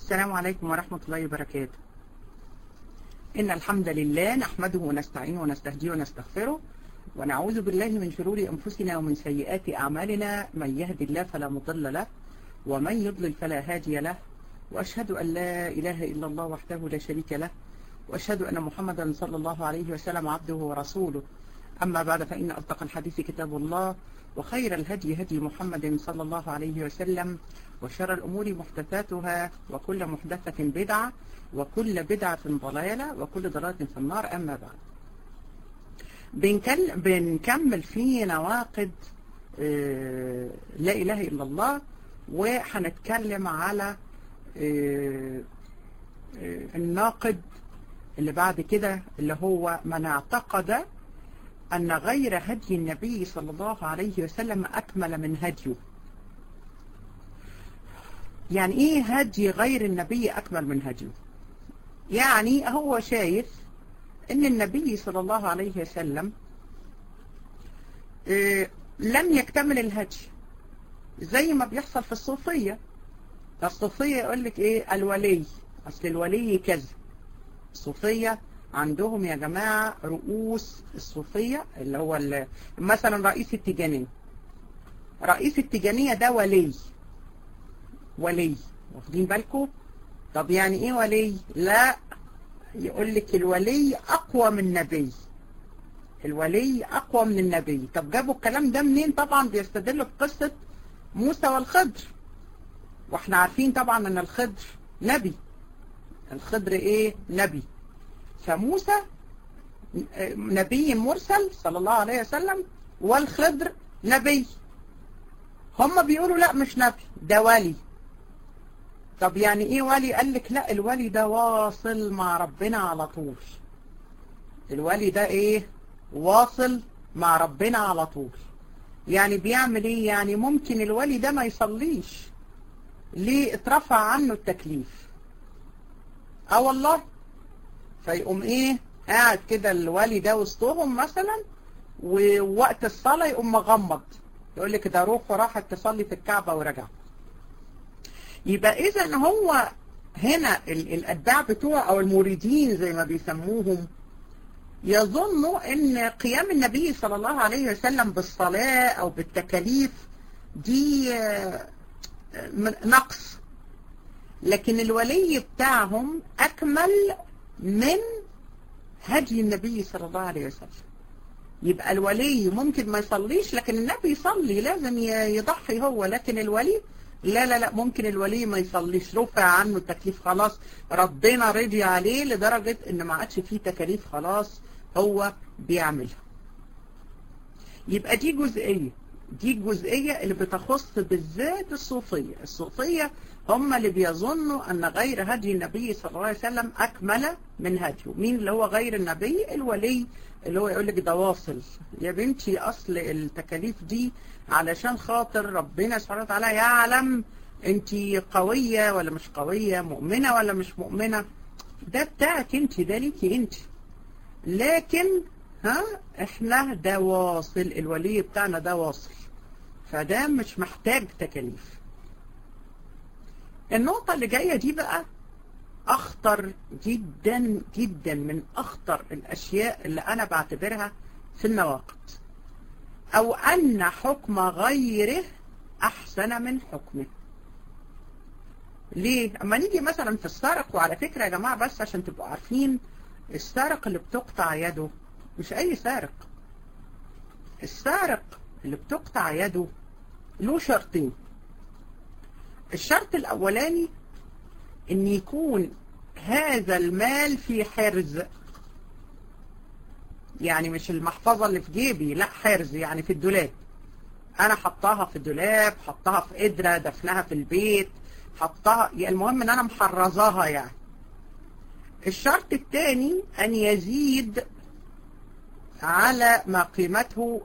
السلام عليكم ورحمة الله وبركاته إن الحمد لله نحمده ونستعينه ونستهديه ونستغفره ونعوذ بالله من شرور أنفسنا ومن سيئات أعمالنا من يهد الله فلا مضل له ومن يضلل فلا هادي له وأشهد أن لا إله إلا الله وحده لا شريك له وأشهد أن محمدا صلى الله عليه وسلم عبده ورسوله أما بعد فإن أصدق الحديث كتاب الله وخير الهدي هدي محمد صلى الله عليه وسلم وشر الأمور محدثاتها وكل محدثة بدعة وكل بدعة ضلالة وكل ضلالة في النار أما بعد بنكل بنكمل في نواقد آه لا إله إلا الله وهنتكلم على آه آه الناقد اللي بعد كده اللي هو من اعتقد أن غير هدي النبي صلى الله عليه وسلم أكمل من هديه يعني إيه هدي غير النبي أكمل من هديه يعني هو شايف أن النبي صلى الله عليه وسلم إيه لم يكتمل الهدي زي ما بيحصل في الصوفية الصوفية يقول لك إيه الولي أصل الولي كذا الصوفية عندهم يا جماعة رؤوس الصوفية اللي هو مثلا رئيس التجانية رئيس التجانية ده ولي ولي واخدين بالكم طب يعني ايه ولي لا يقول لك الولي اقوى من النبي الولي اقوى من النبي طب جابوا الكلام ده منين طبعا بيستدلوا بقصة موسى والخضر واحنا عارفين طبعا ان الخضر نبي الخضر ايه نبي فموسى نبي مرسل صلى الله عليه وسلم والخضر نبي هم بيقولوا لا مش نبي ده ولي طب يعني ايه ولي قال لك لا الولي ده واصل مع ربنا على طول الولي ده ايه واصل مع ربنا على طول يعني بيعمل ايه يعني ممكن الولي ده ما يصليش ليه اترفع عنه التكليف اه والله فيقوم ايه قاعد كده الولي ده وسطهم مثلا ووقت الصلاة يقوم مغمض يقول لك ده روح وراحت تصلي في الكعبة ورجع يبقى اذا هو هنا الاتباع بتوع او المريدين زي ما بيسموهم يظنوا ان قيام النبي صلى الله عليه وسلم بالصلاة او بالتكاليف دي نقص لكن الولي بتاعهم اكمل من هدي النبي صلى الله عليه وسلم يبقى الولي ممكن ما يصليش لكن النبي يصلي لازم يضحي هو لكن الولي لا لا لا ممكن الولي ما يصليش رفع عنه التكليف خلاص ربنا رضي عليه لدرجة ان ما عادش فيه تكاليف خلاص هو بيعملها يبقى دي جزئية دي الجزئية اللي بتخص بالذات الصوفية الصوفية هم اللي بيظنوا أن غير هدي النبي صلى الله عليه وسلم أكمل من هديه مين اللي هو غير النبي الولي اللي هو يقول لك ده واصل يا بنتي أصل التكاليف دي علشان خاطر ربنا سبحانه وتعالى يعلم انت قوية ولا مش قوية مؤمنة ولا مش مؤمنة ده بتاعك انت ده ليكي انت لكن ها احنا ده واصل الولي بتاعنا ده واصل فده مش محتاج تكاليف النقطة اللي جاية دي بقى أخطر جدا جدا من أخطر الأشياء اللي أنا بعتبرها في النواقض أو أن حكم غيره أحسن من حكمه ليه؟ أما نيجي مثلا في السرق وعلى فكرة يا جماعة بس عشان تبقوا عارفين السارق اللي بتقطع يده مش أي سارق السارق اللي بتقطع يده له شرطين الشرط الأولاني ان يكون هذا المال في حرز يعني مش المحفظة اللي في جيبي لا حرز يعني في الدولاب انا حطاها في الدولاب حطها في قدرة دفنها في البيت حطها المهم ان انا محرزاها يعني الشرط الثاني ان يزيد على ما قيمته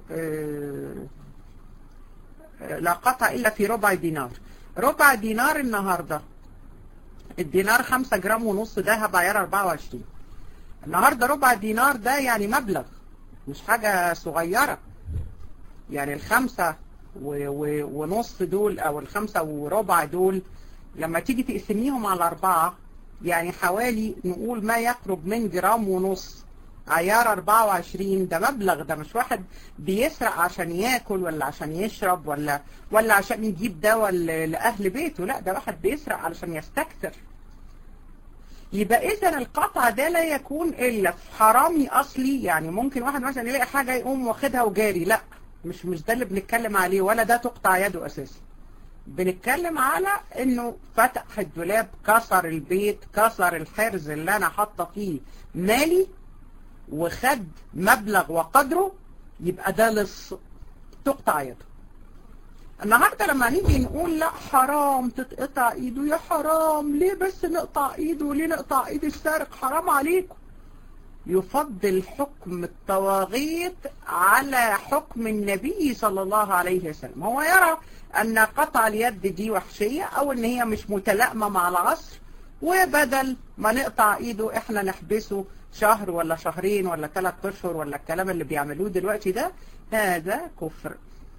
لا قطع الا في ربع دينار ربع دينار النهاردة الدينار خمسة جرام ونص دهب عيار 24 النهاردة ربع دينار ده يعني مبلغ مش حاجة صغيرة يعني الخمسة و و ونص دول او الخمسة وربع دول لما تيجي تقسميهم على أربعة يعني حوالي نقول ما يقرب من جرام ونص عيار 24 ده مبلغ ده مش واحد بيسرق عشان ياكل ولا عشان يشرب ولا ولا عشان يجيب دواء لأهل بيته لا ده واحد بيسرق علشان يستكثر يبقى إذا القطع ده لا يكون إلا في حرامي أصلي يعني ممكن واحد مثلا يلاقي حاجة يقوم واخدها وجاري لا مش مش ده اللي بنتكلم عليه ولا ده تقطع يده أساسا بنتكلم على انه فتح الدولاب كسر البيت كسر الحرز اللي انا حاطه فيه مالي وخد مبلغ وقدره يبقى ده لص تقطع يده النهاردة لما نيجي نقول لا حرام تتقطع ايده يا حرام ليه بس نقطع ايده ليه نقطع ايد السارق حرام عليكم يفضل حكم الطواغيت على حكم النبي صلى الله عليه وسلم هو يرى أن قطع اليد دي وحشية أو أن هي مش متلائمة مع العصر وبدل ما نقطع إيده إحنا نحبسه شهر ولا شهرين ولا ثلاث أشهر ولا الكلام اللي بيعملوه دلوقتي ده هذا كفر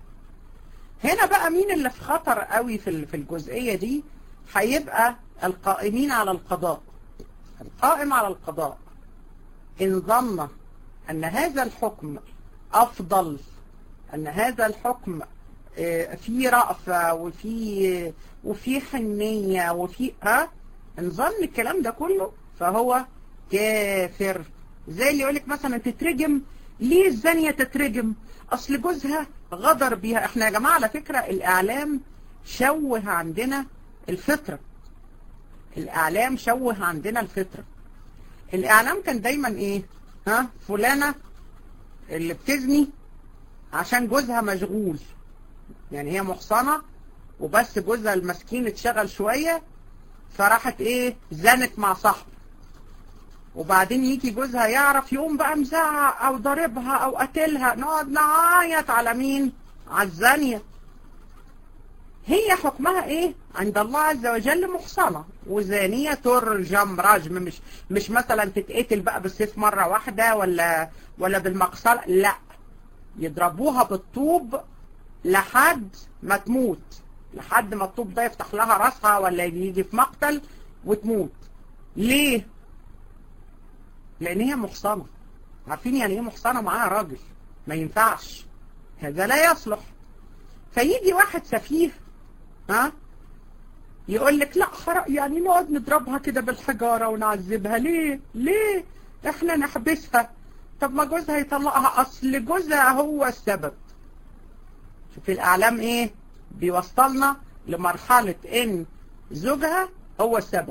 هنا بقى مين اللي في خطر قوي في في الجزئية دي هيبقى القائمين على القضاء القائم على القضاء إن ظن أن هذا الحكم أفضل أن هذا الحكم في رأفة وفي وفي حنية وفي ها إن ظن الكلام ده كله فهو كافر زي اللي يقولك مثلا تترجم ليه الزانية تترجم أصل جوزها غدر بيها احنا يا جماعة على فكرة الإعلام شوه عندنا الفطرة الإعلام شوه عندنا الفطرة الإعلام كان دايما إيه ها فلانة اللي بتزني عشان جوزها مشغول يعني هي محصنة وبس جوزها المسكين اتشغل شوية فراحت ايه زنت مع صاحبه وبعدين يجي جوزها يعرف يقوم بقى مزعق او ضاربها او قتلها نقعد نعيط على مين على الزانية هي حكمها ايه عند الله عز وجل محصنة وزانية ترجم رجم مش مش مثلا تتقتل بقى بالسيف مرة واحدة ولا ولا بالمقصلة لا يضربوها بالطوب لحد ما تموت لحد ما الطوب ده يفتح لها راسها ولا يجي في مقتل وتموت ليه لان هي محصنة عارفين يعني ايه محصنة معاها راجل ما ينفعش هذا لا يصلح فيجي واحد سفيه ها يقول لك لا حرق يعني نقعد نضربها كده بالحجارة ونعذبها ليه ليه احنا نحبسها طب ما جوزها يطلقها اصل جوزها هو السبب شوف الاعلام ايه بيوصلنا لمرحلة ان زوجها هو السبب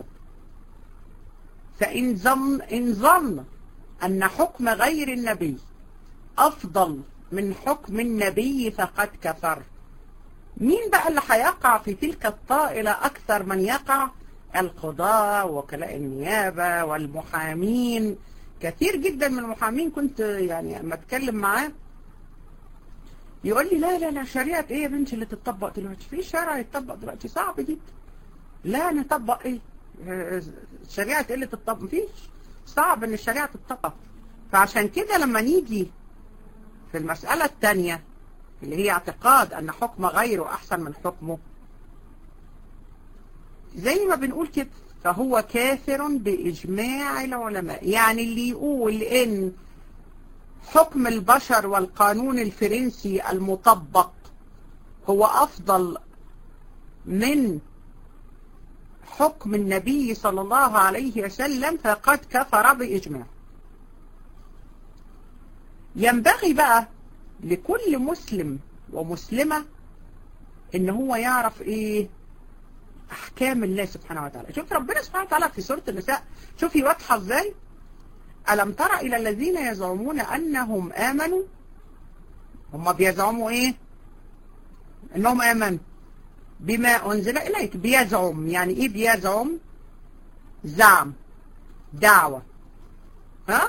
فإن ظن إن ظن أن حكم غير النبي أفضل من حكم النبي فقد كفر مين بقى اللي هيقع في تلك الطائلة أكثر من يقع القضاء وكلاء النيابة والمحامين كثير جدا من المحامين كنت يعني لما اتكلم معاه يقول لي لا لا لا شريعة ايه يا بنتي اللي تطبق دلوقتي في شرع يتطبق دلوقتي صعب جدا لا نطبق ايه شريعة ايه اللي تطبق مفيش صعب ان الشريعة تطبق فعشان كده لما نيجي في المسألة الثانية اللي هي اعتقاد ان حكم غيره احسن من حكمه زي ما بنقول كده فهو كافر بإجماع العلماء يعني اللي يقول ان حكم البشر والقانون الفرنسي المطبق هو أفضل من حكم النبي صلى الله عليه وسلم فقد كفر بإجماع ينبغي بقى لكل مسلم ومسلمة ان هو يعرف ايه احكام الله سبحانه وتعالى شوف ربنا سبحانه وتعالى في سورة النساء شوفي واضحة ازاي ألم تر إلى الذين يزعمون أنهم آمنوا هم بيزعموا إيه أنهم آمنوا بما أنزل إليك بيزعم يعني إيه بيزعم زعم دعوة ها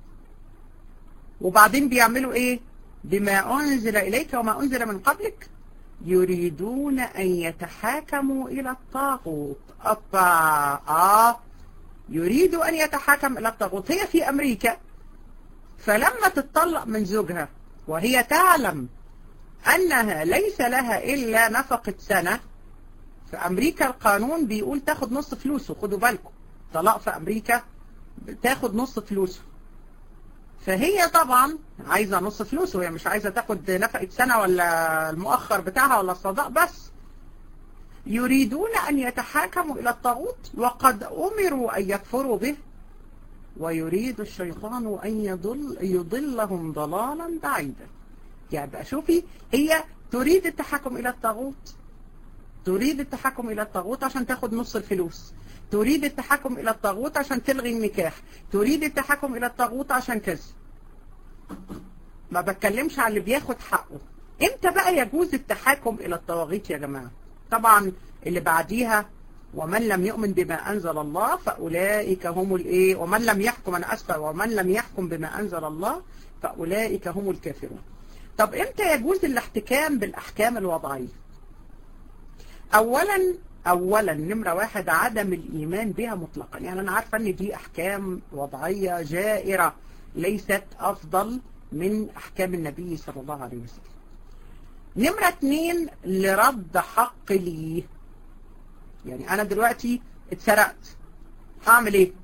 وبعدين بيعملوا إيه بما أنزل إليك وما أنزل من قبلك يريدون أن يتحاكموا إلى الطاغوت الطاغوت آه يريد أن يتحاكم إلى الطاغوت هي في أمريكا فلما تتطلق من زوجها وهي تعلم أنها ليس لها إلا نفقة سنة في امريكا القانون بيقول تاخد نص فلوسه خدوا بالكم طلاق في امريكا تاخد نص فلوسه فهي طبعا عايزة نص فلوسه هي مش عايزة تاخد نفقة سنة ولا المؤخر بتاعها ولا الصداق بس يريدون أن يتحاكموا إلى الطاغوت وقد أمروا أن يكفروا به ويريد الشيطان أن يضل يضلهم ضلالا بعيدا يعني بقى شوفي هي تريد التحكم إلى الطاغوت تريد التحكم إلى الطاغوت عشان تاخد نص الفلوس تريد التحكم إلى الطاغوت عشان تلغي النكاح تريد التحكم إلى الطاغوت عشان كذا ما بتكلمش على اللي بياخد حقه امتى بقى يجوز التحاكم إلى الطواغيت يا جماعة طبعا اللي بعديها ومن لم يؤمن بما أنزل الله فأولئك هم الإيه ومن لم يحكم أنا أسفة ومن لم يحكم بما أنزل الله فأولئك هم الكافرون طب امتى يجوز الاحتكام بالأحكام الوضعية أولا أولا نمرة واحد عدم الإيمان بها مطلقا يعني أنا عارفة أن دي أحكام وضعية جائرة ليست أفضل من أحكام النبي صلى الله عليه وسلم نمرة اتنين لرد حق لي يعني أنا دلوقتي اتسرقت هعمل إيه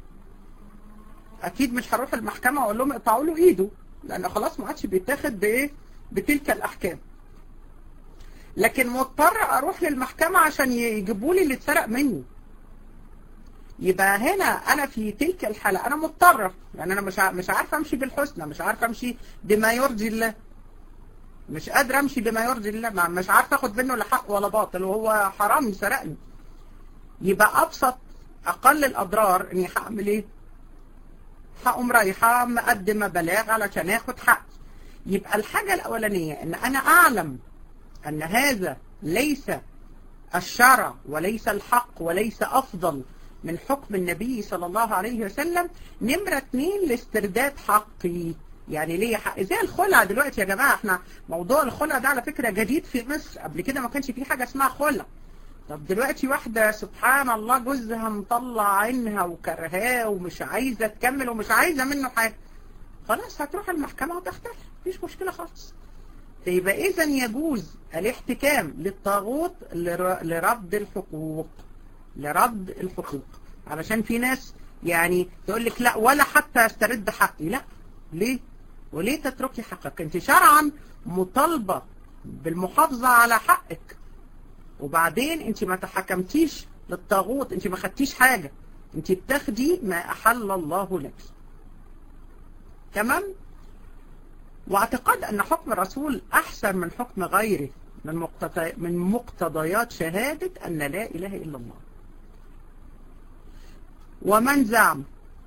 أكيد مش هروح المحكمة وأقول لهم اقطعوا له إيده لأن خلاص ما عادش بيتاخد بإيه بتلك الأحكام لكن مضطر اروح للمحكمة عشان يجيبوا لي اللي اتسرق مني يبقى هنا انا في تلك الحالة انا مضطرة يعني انا مش مش عارفة امشي بالحسنى مش عارفة امشي بما يرضي الله مش قادر امشي بما يرضي الله مش عارفة اخد منه لا حق ولا باطل وهو حرام سرقني يبقى ابسط اقل الاضرار اني هعمل ايه هقوم رايحة مقدمة بلاغ علشان اخد حق يبقى الحاجة الاولانية ان انا اعلم أن هذا ليس الشرع وليس الحق وليس أفضل من حكم النبي صلى الله عليه وسلم نمرة اتنين لاسترداد حقي يعني ليه حق زي الخلع دلوقتي يا جماعة احنا موضوع الخلع ده على فكرة جديد في مصر قبل كده ما كانش في حاجة اسمها خلع طب دلوقتي واحدة سبحان الله جوزها مطلع عينها وكرهاه ومش عايزة تكمل ومش عايزة منه حاجة خلاص هتروح المحكمة وتختلف مفيش مشكلة خالص يبقى إذا يجوز الاحتكام للطاغوت لرد الحقوق لرد الحقوق علشان في ناس يعني تقول لك لا ولا حتى استرد حقي لا ليه وليه تتركي حقك انت شرعا مطالبة بالمحافظة على حقك وبعدين انت ما تحكمتيش للطاغوت انت ما خدتيش حاجة انت بتاخدي ما أحل الله لك تمام واعتقاد أن حكم الرسول أحسن من حكم غيره من, مقتضي من مقتضيات شهادة أن لا إله إلا الله ومن زعم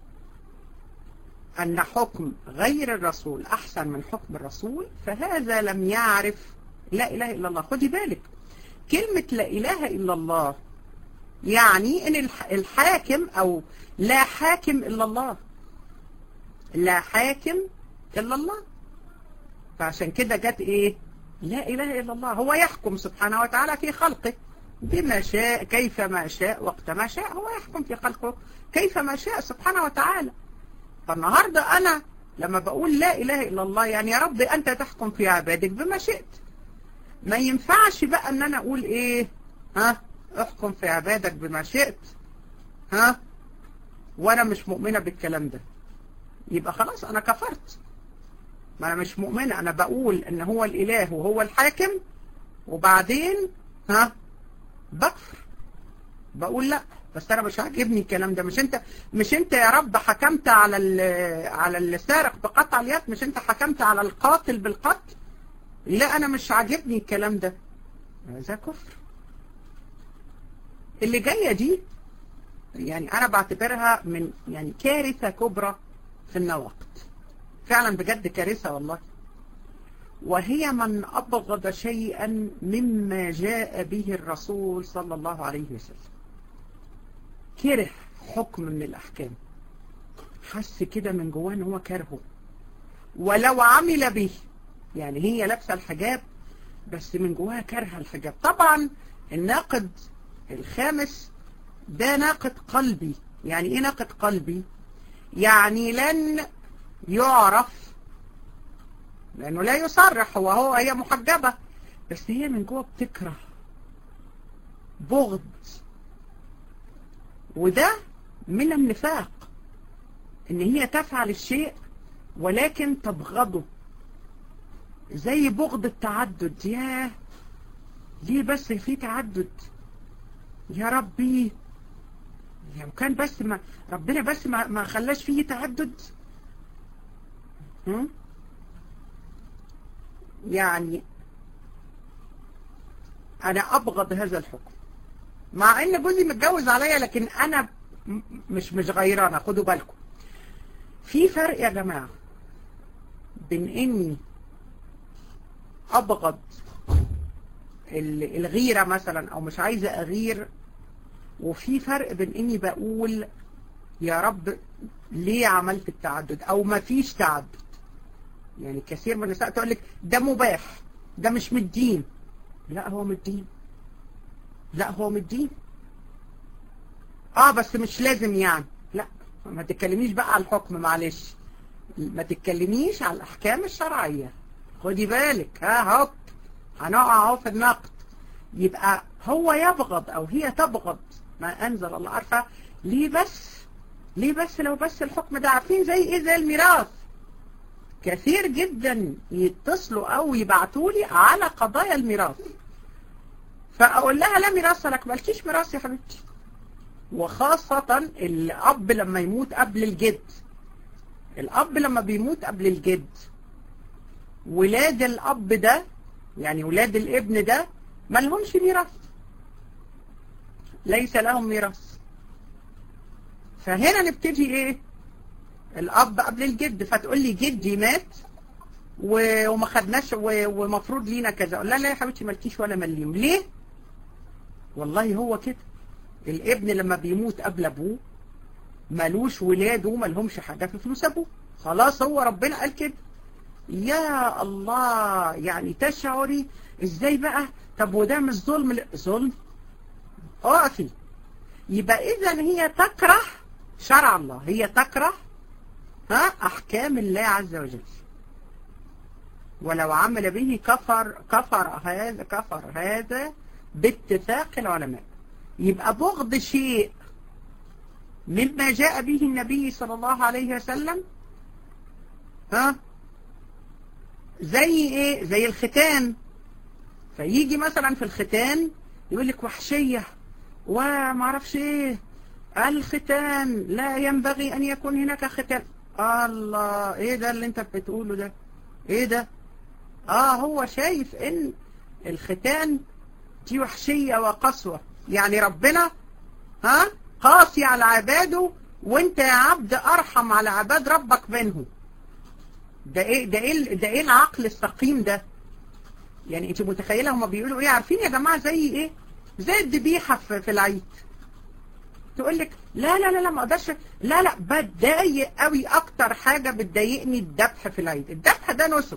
أن حكم غير الرسول أحسن من حكم الرسول فهذا لم يعرف لا إله إلا الله خدي بالك كلمة لا إله إلا الله يعني أن الحاكم أو لا حاكم إلا الله لا حاكم إلا الله فعشان كده جت ايه لا اله الا الله هو يحكم سبحانه وتعالى في خلقه بما شاء كيف ما شاء وقت ما شاء هو يحكم في خلقه كيف ما شاء سبحانه وتعالى فالنهاردة انا لما بقول لا اله الا الله يعني يا رب انت تحكم في عبادك بما شئت ما ينفعش بقى ان انا اقول ايه ها احكم في عبادك بما شئت ها وانا مش مؤمنة بالكلام ده يبقى خلاص انا كفرت ما أنا مش مؤمنة أنا بقول إن هو الإله وهو الحاكم وبعدين ها بكفر بقول لا بس أنا مش عاجبني الكلام ده مش أنت مش أنت يا رب حكمت على على السارق بقطع اليد مش أنت حكمت على القاتل بالقتل لا أنا مش عاجبني الكلام ده هذا كفر اللي جاية دي يعني أنا بعتبرها من يعني كارثة كبرى في النواقد فعلا بجد كارثة والله وهي من أبغض شيئا مما جاء به الرسول صلى الله عليه وسلم كره حكم من الأحكام حس كده من جواه ان هو كرهه ولو عمل به يعني هي لابسه الحجاب بس من جواها كارهه الحجاب طبعا الناقد الخامس ده ناقد قلبي يعني ايه ناقد قلبي يعني لن يعرف لأنه لا يصرح هو هو هي محجبة بس هي من جوه بتكره بغض وده من النفاق ان هي تفعل الشيء ولكن تبغضه زي بغض التعدد ياه ليه بس في تعدد يا ربي لو كان بس ما ربنا بس ما, ما خلاش فيه تعدد هم؟ يعني انا ابغض هذا الحكم مع ان جوزي متجوز عليا لكن انا مش مش غيرانه خدوا بالكم في فرق يا جماعه بين اني ابغض الغيره مثلا او مش عايزه اغير وفي فرق بين اني بقول يا رب ليه عملت التعدد او ما فيش تعدد يعني كثير من النساء تقول لك ده مباح ده مش من الدين لا هو من الدين لا هو من الدين اه بس مش لازم يعني لا ما تتكلميش بقى على الحكم معلش ما تتكلميش على الاحكام الشرعيه خدي بالك ها هوب هنقع اهو في النقد يبقى هو يبغض او هي تبغض ما انزل الله عارفه ليه بس ليه بس لو بس الحكم ده عارفين زي ايه زي الميراث كثير جدا يتصلوا او يبعتوا لي على قضايا الميراث فاقول لها لا ميراث لك مالكيش ميراث يا حبيبتي وخاصة الاب لما يموت قبل الجد الاب لما بيموت قبل الجد ولاد الاب ده يعني ولاد الابن ده ما لهمش ميراث ليس لهم ميراث فهنا نبتدي ايه الاب قبل الجد فتقول لي جدي مات وما خدناش ومفروض لينا كذا اقول لها لا يا حبيبتي مالكيش ولا مليم ليه والله هو كده الابن لما بيموت قبل ابوه ملوش ولاده ملهمش حاجه في فلوس ابوه خلاص هو ربنا قال كده يا الله يعني تشعري ازاي بقى طب وده مش ظلم ظلم اقفي يبقى اذا هي تكره شرع الله هي تكره ها احكام الله عز وجل ولو عمل به كفر كفر هذا كفر هذا باتفاق العلماء يبقى بغض شيء مما جاء به النبي صلى الله عليه وسلم ها زي ايه زي الختان فيجي مثلا في الختان يقول لك وحشية ومعرفش ايه الختان لا ينبغي ان يكون هناك ختان الله ايه ده اللي انت بتقوله ده ايه ده اه هو شايف ان الختان دي وحشية وقسوة يعني ربنا ها قاسي على عباده وانت يا عبد ارحم على عباد ربك منه ده ايه ده ايه ده ايه العقل السقيم ده يعني انت متخيله هما بيقولوا ايه عارفين يا جماعه زي ايه زي الذبيحه في, في العيد تقول لك لا لا لا لا ما اقدرش لا لا بتضايق قوي اكتر حاجه بتضايقني الذبح في العيد الذبح ده نسك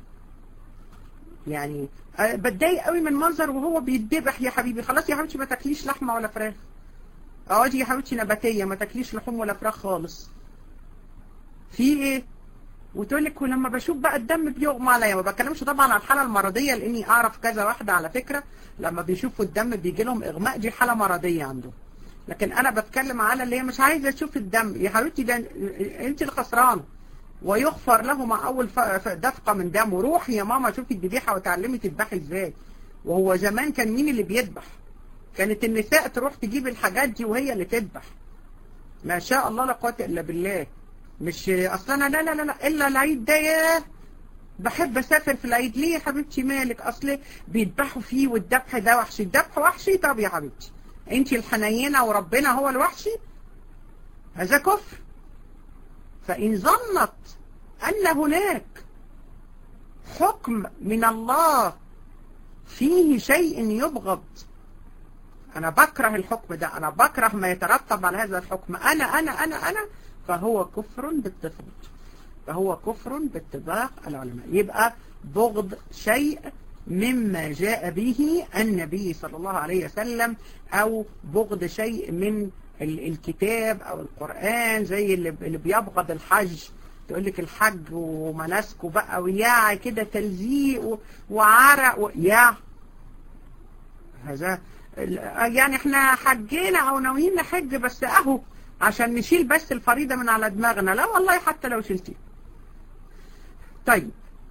يعني بتضايق قوي من منظر وهو بيتذبح يا حبيبي خلاص يا حبيبتي ما تاكليش لحمه ولا فراخ اقعدي يا حبيبتي نباتيه ما تاكليش لحوم ولا فراخ خالص في ايه وتقول لك ولما بشوف بقى الدم بيغمى عليا ما بتكلمش طبعا عن الحاله المرضيه لاني اعرف كذا واحده على فكره لما بيشوفوا الدم بيجي لهم اغماء دي حاله مرضيه عندهم لكن انا بتكلم على اللي هي مش عايزه تشوف الدم يا حبيبتي ده انت اللي خسرانه ويغفر له مع اول دفقه من دم وروحي يا ماما شوفي الذبيحه وتعلمي تذبحي ازاي وهو زمان كان مين اللي بيذبح كانت النساء تروح تجيب الحاجات دي وهي اللي تذبح ما شاء الله لا قوه الا بالله مش اصل انا لا لا لا لا الا العيد ده ياه بحب اسافر في العيد ليه يا حبيبتي مالك اصل بيذبحوا فيه والذبح ده وحشي الذبح وحشي طب يا حبيبتي انت الحنينه وربنا هو الوحشي هذا كفر فان ظنت ان هناك حكم من الله فيه شيء يبغض انا بكره الحكم ده انا بكره ما يترتب على هذا الحكم انا انا انا انا فهو كفر باتفاق فهو كفر باتفاق العلماء يبقى بغض شيء مما جاء به النبي صلى الله عليه وسلم او بغض شيء من الكتاب او القرآن زي اللي بيبغض الحج تقول لك الحج ومناسكه بقى وياع كده تلزيق وعرق وياع هذا يعني احنا حجينا او ناويين نحج بس اهو عشان نشيل بس الفريضة من على دماغنا لا والله حتى لو شلتيه طيب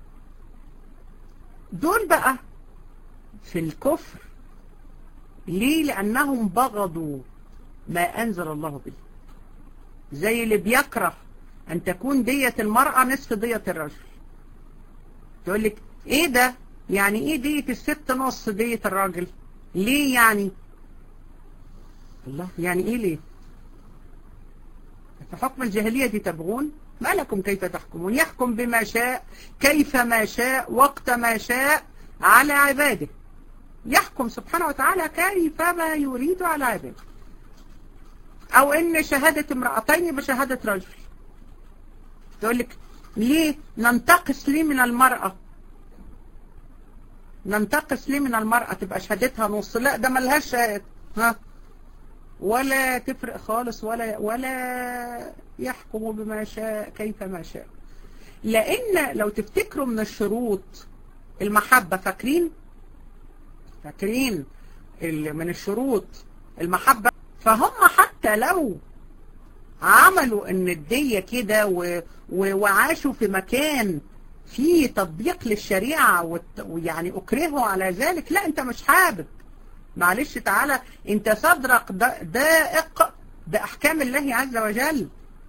دول بقى في الكفر ليه لأنهم بغضوا ما أنزل الله به زي اللي بيكره أن تكون دية المرأة نصف دية الرجل تقول لك إيه ده يعني إيه دية الست نص دية الراجل ليه يعني الله يعني إيه ليه في حكم الجاهلية تبغون ما لكم كيف تحكمون يحكم بما شاء كيف ما شاء وقت ما شاء على عباده يحكم سبحانه وتعالى كيف ما يريد على عباده او ان شهادة امرأتين بشهادة رجل تقول لك ليه ننتقص ليه من المرأة ننتقص ليه من المرأة تبقى شهادتها نص لا ده ملهاش شهادة ها ولا تفرق خالص ولا ولا يحكم بما شاء كيف ما شاء لان لو تفتكروا من الشروط المحبة فاكرين فاكرين من الشروط المحبة فهم حتى لو عملوا ان الدية كده وعاشوا في مكان فيه تطبيق للشريعة ويعني اكرهوا على ذلك لا انت مش حابب معلش تعالى انت صدرك دائق بأحكام الله عز وجل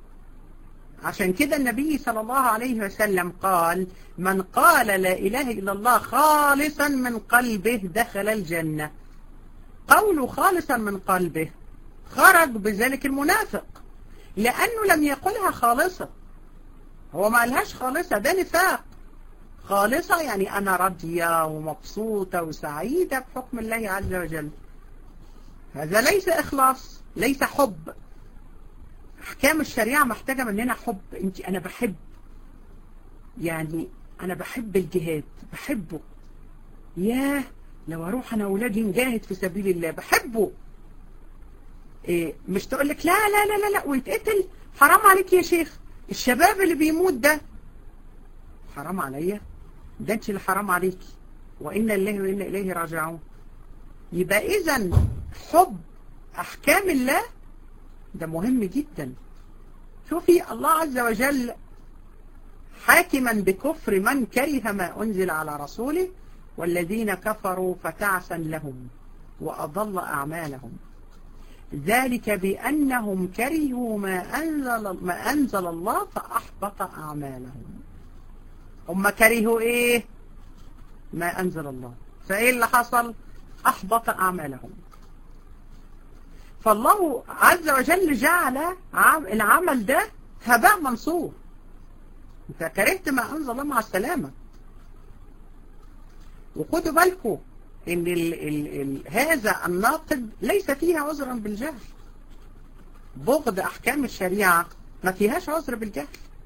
عشان كده النبي صلى الله عليه وسلم قال من قال لا إله إلا الله خالصا من قلبه دخل الجنة قوله خالصا من قلبه خرج بذلك المنافق لأنه لم يقلها خالصة هو ما قالهاش خالصة ده نفاق خالصة يعني أنا راضية ومبسوطة وسعيدة بحكم الله عز وجل هذا ليس إخلاص ليس حب أحكام الشريعة محتاجة مننا حب أنت أنا بحب يعني أنا بحب الجهاد بحبه ياه لو أروح أنا أولادي نجاهد في سبيل الله بحبه إيه مش تقول لك لا لا لا لا لا ويتقتل حرام عليك يا شيخ الشباب اللي بيموت ده حرام عليا ده انت اللي حرام عليكي وإنا الله وإنا إليه راجعون يبقى إذا حب أحكام الله ده مهم جدا شوفي الله عز وجل حاكما بكفر من كره ما أنزل على رسوله والذين كفروا فتعسا لهم وأضل أعمالهم ذلك بأنهم كرهوا ما أنزل, ما أنزل الله فأحبط أعمالهم هم كرهوا إيه ما أنزل الله فإيه اللي حصل أحبط أعمالهم فالله عز وجل جعل العمل ده هباء منصور انت كرهت ما أنزل الله مع السلامة وخدوا بالكم ان ال ال ال هذا الناقد ليس فيها عذرا بالجهل بغض احكام الشريعة ما فيهاش عذر بالجهل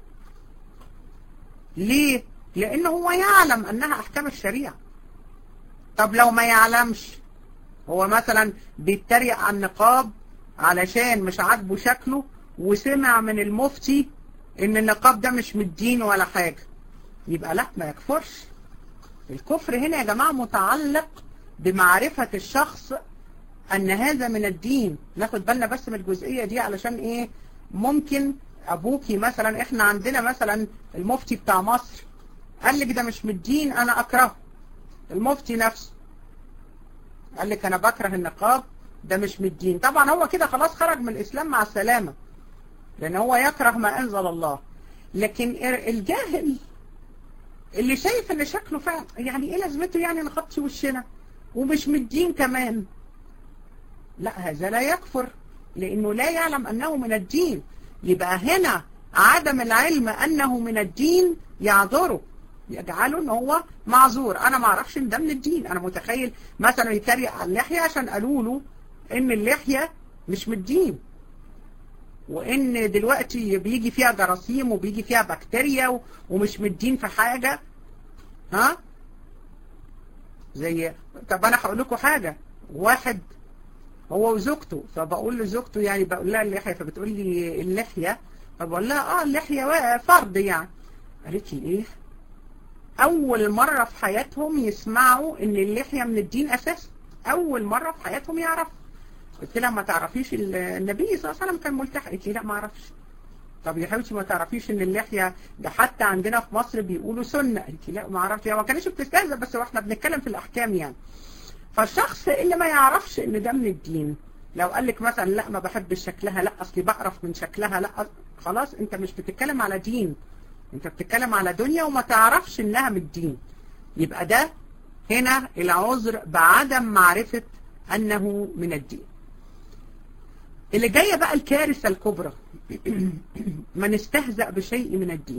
ليه لانه هو يعلم انها احكام الشريعة طب لو ما يعلمش هو مثلا بيتريق على النقاب علشان مش عاجبه شكله وسمع من المفتي ان النقاب ده مش من الدين ولا حاجة يبقى لا ما يكفرش الكفر هنا يا جماعة متعلق بمعرفة الشخص ان هذا من الدين ناخد بالنا بس من الجزئية دي علشان ايه ممكن ابوكي مثلا احنا عندنا مثلا المفتي بتاع مصر قال لك ده مش من الدين انا اكرهه المفتي نفسه قال لك انا بكره النقاب ده مش من الدين طبعا هو كده خلاص خرج من الاسلام مع السلامة لان هو يكره ما انزل الله لكن الجاهل اللي شايف ان شكله فعلا يعني ايه لازمته يعني نغطي وشنا ومش من الدين كمان لا هذا لا يكفر لانه لا يعلم انه من الدين يبقى هنا عدم العلم انه من الدين يعذره يجعله ان هو معذور انا ما اعرفش ان ده من الدين انا متخيل مثلا يتريق على اللحية عشان قالوا له ان اللحية مش من الدين وان دلوقتي بيجي فيها جراثيم وبيجي فيها بكتيريا ومش من الدين في حاجة ها زي طب انا هقول لكم حاجة واحد هو وزوجته فبقول لزوجته يعني بقول لها اللحية فبتقول لي اللحية فبقول لها اه اللحية فرض يعني قالت لي ايه اول مرة في حياتهم يسمعوا ان اللحية من الدين اساسا اول مره في حياتهم يعرف قلت لها ما تعرفيش النبي صلى الله عليه وسلم كان ملتحي قالت لي لا ما اعرفش طب يا حبيبتي ما تعرفيش ان اللحيه ده حتى عندنا في مصر بيقولوا سنه قالت لي لا ما اعرفش ما كانتش بتستهزأ بس واحنا بنتكلم في الاحكام يعني فالشخص اللي ما يعرفش ان ده من الدين لو قال لك مثلا لا ما بحبش شكلها لا اصلي بعرف من شكلها لا خلاص انت مش بتتكلم على دين انت بتتكلم على دنيا وما تعرفش انها من الدين يبقى ده هنا العذر بعدم معرفة انه من الدين اللي جاية بقى الكارثة الكبرى من استهزأ بشيء من الدين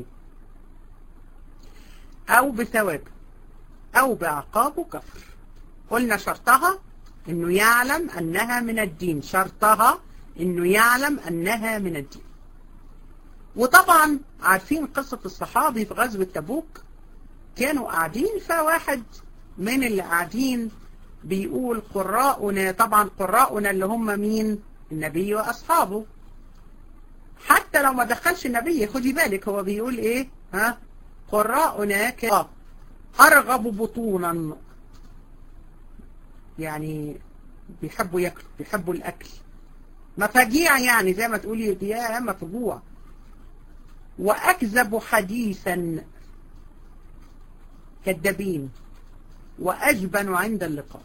او بثوابه او بعقابه كفر قلنا شرطها انه يعلم انها من الدين شرطها انه يعلم انها من الدين وطبعا عارفين قصة الصحابي في غزوة تبوك كانوا قاعدين فواحد من اللي قاعدين بيقول قراءنا طبعا قراءنا اللي هم مين النبي واصحابه حتى لو ما دخلش النبي خدي بالك هو بيقول ايه ها قراءنا كان ارغب بطونا يعني بيحبوا ياكلوا بيحبوا الاكل مفاجيع يعني زي ما تقولي يا مفجوع واكذب حديثا كذابين واجبن عند اللقاء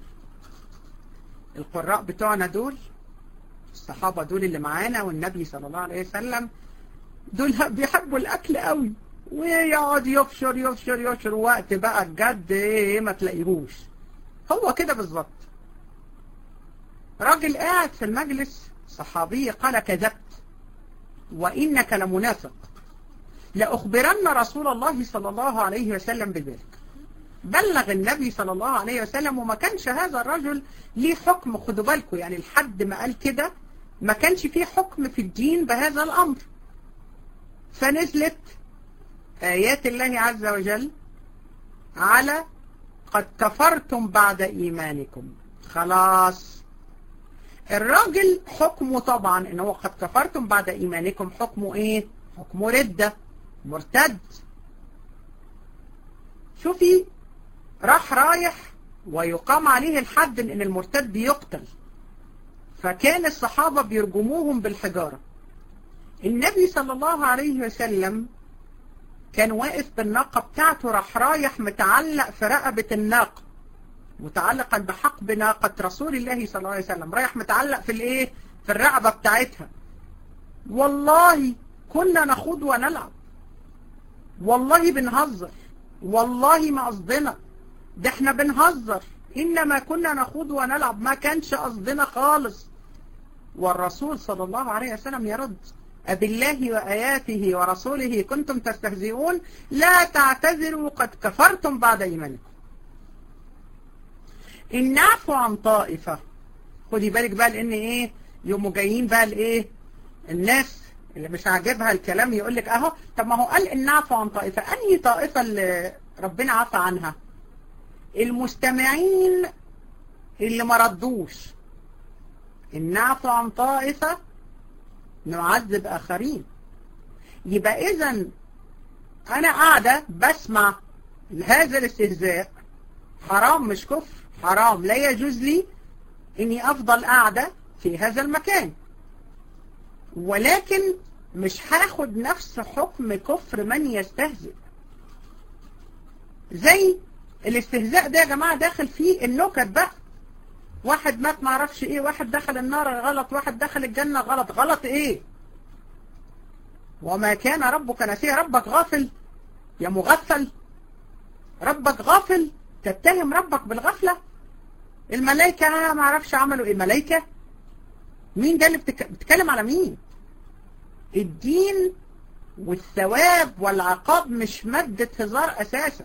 القراء بتوعنا دول الصحابة دول اللي معانا والنبي صلى الله عليه وسلم دول بيحبوا الاكل قوي ويقعد يفشر يفشر يفشر وقت بقى الجد ايه ما تلاقيهوش هو كده بالظبط راجل قاعد في المجلس صحابي قال كذبت وإنك لمنافق لأخبرن رسول الله صلى الله عليه وسلم بذلك بلغ النبي صلى الله عليه وسلم وما كانش هذا الرجل ليه حكم خدوا بالكم يعني الحد ما قال كده ما كانش فيه حكم في الدين بهذا الأمر فنزلت آيات الله عز وجل على قد كفرتم بعد إيمانكم خلاص الراجل حكمه طبعا ان هو قد كفرتم بعد ايمانكم حكمه ايه حكمه ردة مرتد شوفي راح رايح ويقام عليه الحد ان المرتد يقتل فكان الصحابة بيرجموهم بالحجارة النبي صلى الله عليه وسلم كان واقف بالناقة بتاعته راح رايح متعلق في رقبة الناقة متعلقا بحقب ناقة رسول الله صلى الله عليه وسلم رايح متعلق في الايه في الرقبة بتاعتها والله كنا نخوض ونلعب والله بنهزر والله ما قصدنا ده احنا بنهزر انما كنا نخوض ونلعب ما كانش قصدنا خالص والرسول صلى الله عليه وسلم يرد أبالله وآياته ورسوله كنتم تستهزئون لا تعتذروا قد كفرتم بعد إيمانكم إن نعفو عن طائفة خدي بالك بقى لأن إيه يوموا جايين بقى لإيه الناس اللي مش عاجبها الكلام يقول لك أهو طب ما هو قال إن نعفو عن طائفة أنهي طائفة اللي ربنا عفى عنها المستمعين اللي ما ردوش إن نعفو عن طائفة نعذب آخرين يبقى إذا أنا قاعدة بسمع هذا الاستهزاء حرام مش كفر حرام لا يجوز لي إني أفضل قاعدة في هذا المكان ولكن مش هاخد نفس حكم كفر من يستهزئ زي الاستهزاء ده يا جماعة داخل فيه النكت بقى واحد مات معرفش ايه واحد دخل النار غلط واحد دخل الجنة غلط غلط ايه وما كان ربك نسيه ربك غافل يا مغفل ربك غافل تتهم ربك بالغفلة الملائكة ما عرفش عملوا ايه الملائكة مين ده اللي بتك... بتتكلم على مين الدين والثواب والعقاب مش مادة هزار اساسا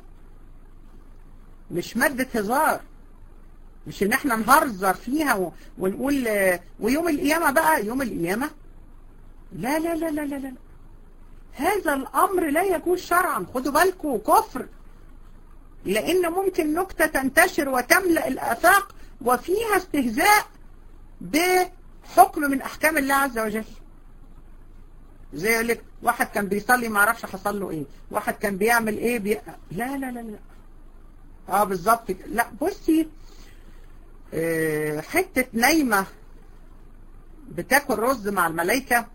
مش مادة هزار مش ان احنا نهرزر فيها و... ونقول ويوم القيامة بقى يوم القيامة لا لا لا لا لا لا هذا الامر لا يجوز شرعا خدوا بالكم كفر لان ممكن نكتة تنتشر وتملأ الافاق وفيها استهزاء بحكم من احكام الله عز وجل زي يقول لك واحد كان بيصلي ما عرفش حصل له ايه واحد كان بيعمل ايه بي... لا لا لا لا اه بالظبط لا بصي آه، حتة نايمة بتاكل رز مع الملائكة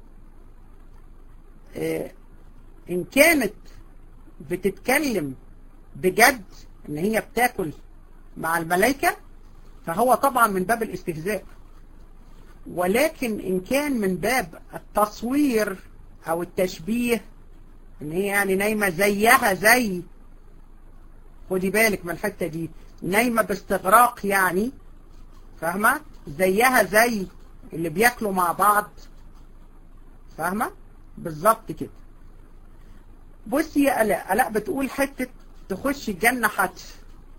آه، إن كانت بتتكلم بجد إن هي بتاكل مع الملائكة فهو طبعا من باب الاستهزاء ولكن إن كان من باب التصوير أو التشبيه إن هي يعني نايمة زيها زي خدي بالك من الحتة دي نايمة باستغراق يعني فاهمة زيها زي اللي بياكلوا مع بعض فاهمة بالظبط كده بصي يا ألاء ألاء بتقول حتة تخش الجنة حتف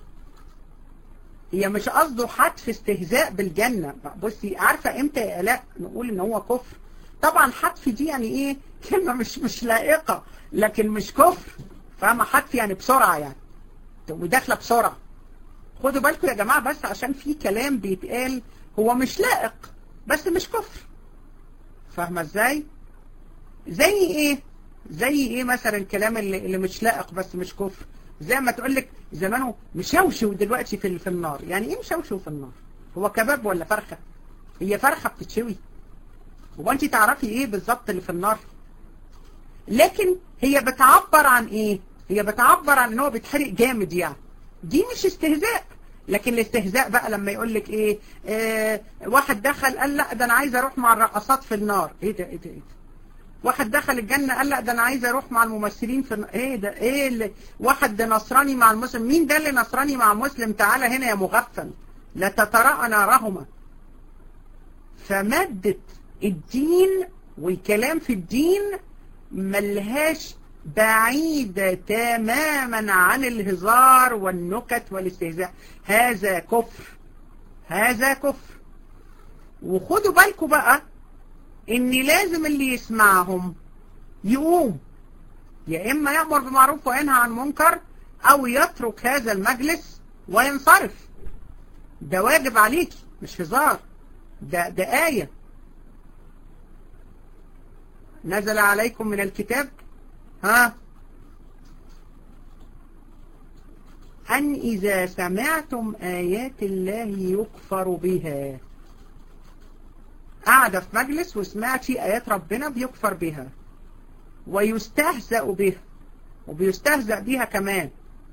هي مش قصده حتف استهزاء بالجنة بصي عارفة امتى يا ألاء نقول ان هو كفر طبعا حتف دي يعني ايه كلمة مش مش لائقة لكن مش كفر فاهمة حتف يعني بسرعة يعني وداخلة بسرعة خدوا بالكم يا جماعة بس عشان في كلام بيتقال هو مش لائق بس مش كفر فاهمة ازاي زي ايه زي ايه مثلا الكلام اللي, اللي مش لائق بس مش كفر زي ما تقول لك زمانه مشوشو دلوقتي في في النار يعني ايه مشوشو في النار هو كباب ولا فرخة هي فرخة بتتشوي هو انت تعرفي ايه بالظبط اللي في النار لكن هي بتعبر عن ايه هي بتعبر عن ان هو بيتحرق جامد يعني دي مش استهزاء لكن الاستهزاء بقى لما يقول لك ايه آه واحد دخل قال لا ده انا عايز اروح مع الرقصات في النار ايه ده ايه ده ايه ده واحد دخل الجنة قال لا ده انا عايز اروح مع الممثلين في النار. ايه ده ايه اللي واحد ده نصراني مع المسلم مين ده اللي نصراني مع مسلم تعالى هنا يا مغفل لا تتراءى نارهما فمادة الدين والكلام في الدين ملهاش بعيدة تماما عن الهزار والنكت والاستهزاء هذا كفر هذا كفر وخدوا بالكم بقى ان لازم اللي يسمعهم يقوم يا اما يأمر بمعروف وينهى عن منكر او يترك هذا المجلس وينصرف ده واجب عليك مش هزار ده, ده آية نزل عليكم من الكتاب ها أن إذا سمعتم آيات الله يكفر بها قاعدة في مجلس وسمعتي آيات ربنا بيكفر بها ويستهزأ بها وبيستهزأ بها كمان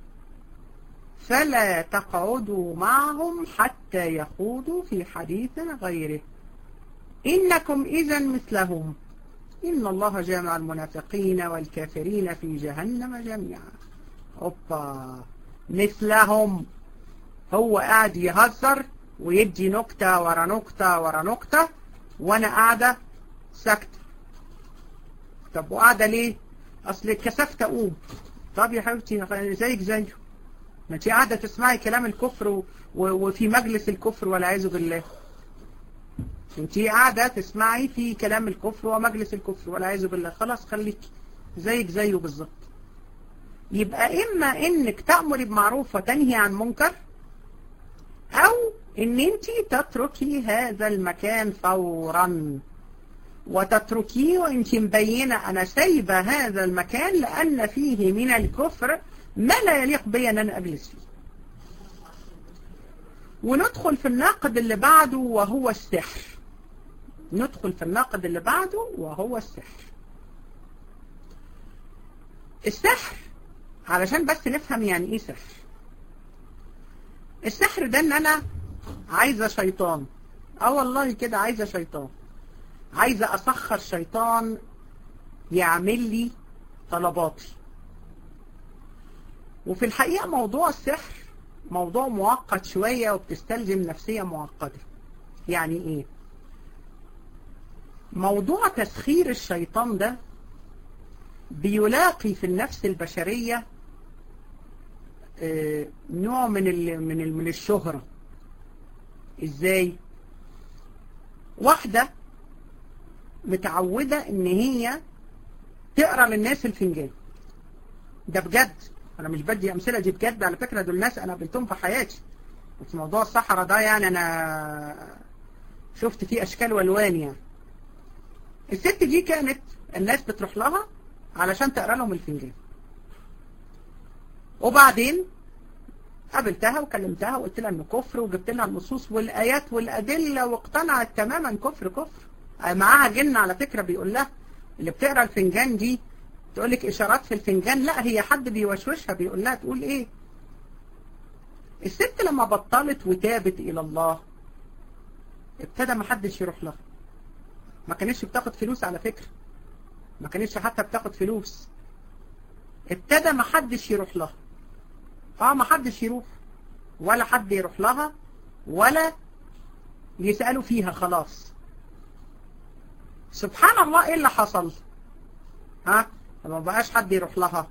فلا تقعدوا معهم حتى يخوضوا في حديث غيره إنكم إذا مثلهم إن الله جامع المنافقين والكافرين في جهنم جميعا أوبا مثلهم هو قاعد يهزر ويدي نكتة ورا نكتة ورا نكتة وأنا قاعدة ساكتة طب وقاعدة ليه؟ أصل اتكسفت أقوم طب يا حبيبتي زيك زيه ما انت قاعدة تسمعي كلام الكفر و... و... وفي مجلس الكفر والعياذ بالله انت قاعدة تسمعي في كلام الكفر ومجلس الكفر والعياذ بالله خلاص خليكي زيك زيه بالظبط يبقى إما إنك تأمري بمعروف وتنهي عن منكر أو إن أنت تتركي هذا المكان فورا وتتركيه وانت مبينة أنا سايبة هذا المكان لأن فيه من الكفر ما لا يليق بي أن أنا أجلس فيه وندخل في الناقد اللي بعده وهو السحر ندخل في الناقد اللي بعده وهو السحر السحر علشان بس نفهم يعني ايه سحر السحر ده ان انا عايزة شيطان اه والله كده عايزة شيطان عايزة اسخر شيطان يعمل لي طلباتي وفي الحقيقة موضوع السحر موضوع معقد شوية وبتستلزم نفسية معقدة يعني ايه موضوع تسخير الشيطان ده بيلاقي في النفس البشرية اه نوع من ال من ال من الشهرة ازاي واحدة متعودة ان هي تقرا للناس الفنجان ده بجد انا مش بدي امثله دي بجد على فكره دول ناس انا قابلتهم في حياتي في موضوع الصحراء ده يعني انا شفت فيه اشكال والوان يعني الست دي كانت الناس بتروح لها علشان تقرا لهم الفنجان وبعدين قابلتها وكلمتها وقلت لها انه كفر وجبت لها النصوص والايات والادله واقتنعت تماما كفر كفر معاها جن على فكره بيقول لها اللي بتقرا الفنجان دي تقول لك اشارات في الفنجان لا هي حد بيوشوشها بيقول لها تقول ايه الست لما بطلت وتابت الى الله ابتدى ما حدش يروح لها ما كانتش بتاخد فلوس على فكره ما كانتش حتى بتاخد فلوس ابتدى ما حدش يروح لها اه ما حدش يروح ولا حد يروح لها ولا يسألوا فيها خلاص سبحان الله ايه اللي حصل ها لما بقاش حد يروح لها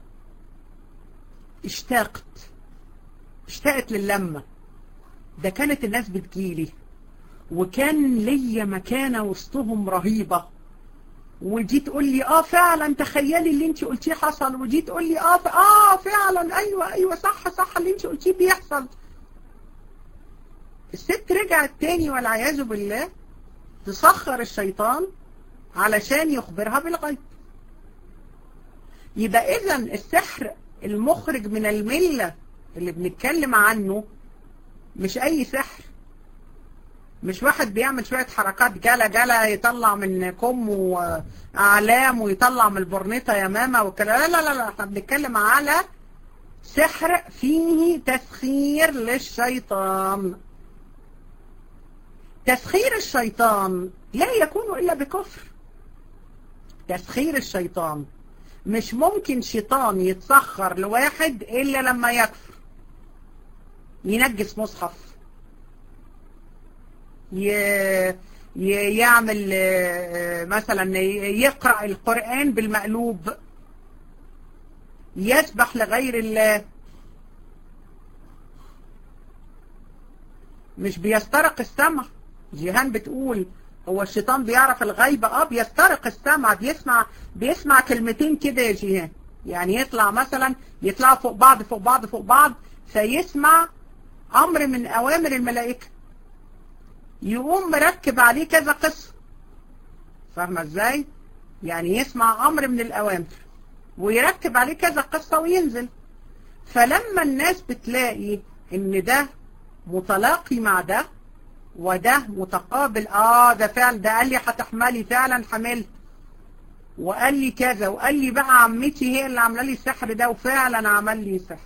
اشتاقت اشتاقت للمة ده كانت الناس بتجيلي وكان ليا مكانة وسطهم رهيبة ودي تقول لي اه فعلا تخيلي اللي انت قلتيه حصل ودي تقول لي اه اه فعلا ايوه ايوه صح صح اللي انت قلتيه بيحصل الست رجعت تاني والعياذ بالله تسخر الشيطان علشان يخبرها بالغيب يبقى اذا السحر المخرج من الملة اللي بنتكلم عنه مش اي سحر مش واحد بيعمل شوية حركات جلا جلا يطلع من كمه أعلام ويطلع من البرنيطة يمامة والكلام لا لا لا احنا بنتكلم على سحر فيه تسخير للشيطان تسخير الشيطان لا يكون إلا بكفر تسخير الشيطان مش ممكن شيطان يتسخر لواحد إلا لما يكفر ينجس مصحف يعمل مثلا يقرأ القرآن بالمقلوب يسبح لغير الله مش بيسترق السمع جيهان بتقول هو الشيطان بيعرف الغيب اه بيسترق السمع بيسمع بيسمع كلمتين كده يا جيهان يعني يطلع مثلا يطلعوا فوق بعض فوق بعض فوق بعض فيسمع امر من اوامر الملائكه يقوم مركب عليه كذا قصة فاهمة ازاي يعني يسمع امر من الاوامر ويركب عليه كذا قصة وينزل فلما الناس بتلاقي ان ده متلاقي مع ده وده متقابل اه ده فعلا ده قال لي هتحملي فعلا حملت وقال لي كذا وقال لي بقى عمتي هي اللي عامله لي السحر ده وفعلا عمل لي سحر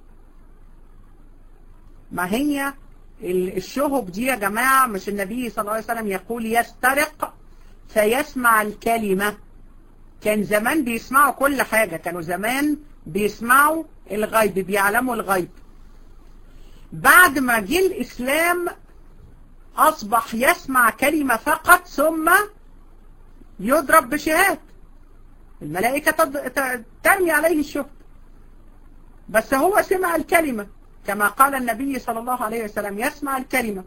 ما هي الشهب دي يا جماعة مش النبي صلى الله عليه وسلم يقول يسترق فيسمع الكلمة كان زمان بيسمعوا كل حاجة كانوا زمان بيسمعوا الغيب بيعلموا الغيب بعد ما جه الإسلام أصبح يسمع كلمة فقط ثم يضرب بشهاد الملائكة ترمي عليه الشهب بس هو سمع الكلمة كما قال النبي صلى الله عليه وسلم يسمع الكلمة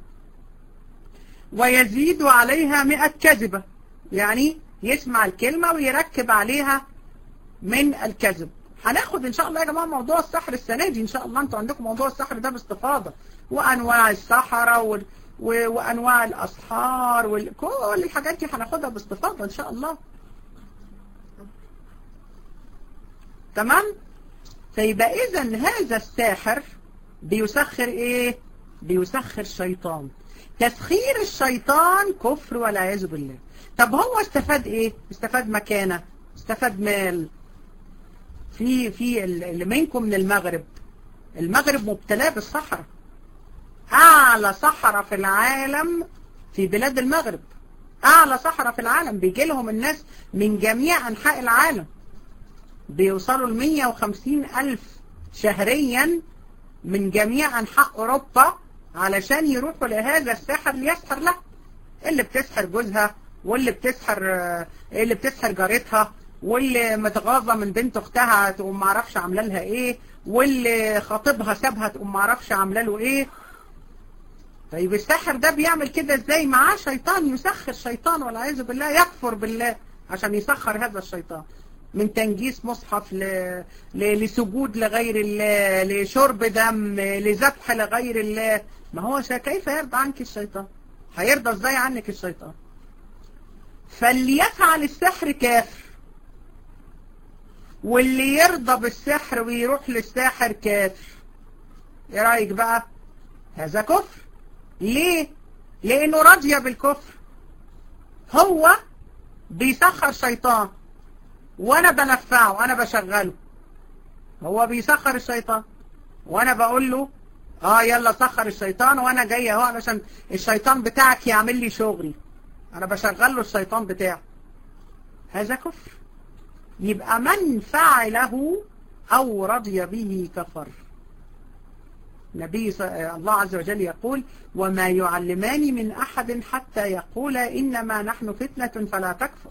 ويزيد عليها مئة كذبة يعني يسمع الكلمة ويركب عليها من الكذب هناخد ان شاء الله يا جماعة موضوع السحر السنة دي ان شاء الله انتوا عندكم موضوع السحر ده باستفاضة وانواع السحرة و... و... وانواع الاسحار وكل الحاجات دي هناخدها باستفاضة ان شاء الله تمام فيبقى اذا هذا الساحر بيسخر ايه بيسخر شيطان تسخير الشيطان كفر والعياذ بالله طب هو استفاد ايه استفاد مكانه استفاد مال في في اللي منكم من المغرب المغرب مبتلاه بالصحراء اعلى صحراء في العالم في بلاد المغرب اعلى صحراء في العالم بيجي لهم الناس من جميع انحاء العالم بيوصلوا ل 150 الف شهريا من جميع أنحاء أوروبا علشان يروحوا لهذا الساحر ليسحر له اللي بتسحر جوزها واللي بتسحر اللي بتسحر جارتها واللي متغاظة من بنت اختها تقوم معرفش عامله لها ايه واللي خطيبها سابها تقوم معرفش عامله له ايه طيب الساحر ده بيعمل كده ازاي معاه شيطان يسخر شيطان والعياذ بالله يكفر بالله عشان يسخر هذا الشيطان من تنجيس مصحف ل... ل... لسجود لغير الله لشرب دم لذبح لغير الله ما هو كيف يرضى عنك الشيطان هيرضى ازاي عنك الشيطان فاللي يفعل السحر كافر واللي يرضى بالسحر ويروح للساحر كافر ايه رايك بقى هذا كفر ليه لانه راضيه بالكفر هو بيسخر شيطان وانا بنفعه انا بشغله هو بيسخر الشيطان وانا بقول له اه يلا سخر الشيطان وانا جاي اهو علشان الشيطان بتاعك يعمل لي شغلي انا بشغل له الشيطان بتاعه هذا كفر يبقى من فعله او رضي به كفر نبي الله عز وجل يقول وما يعلمان من أحد حتى يقول إنما نحن فتنة فلا تكفر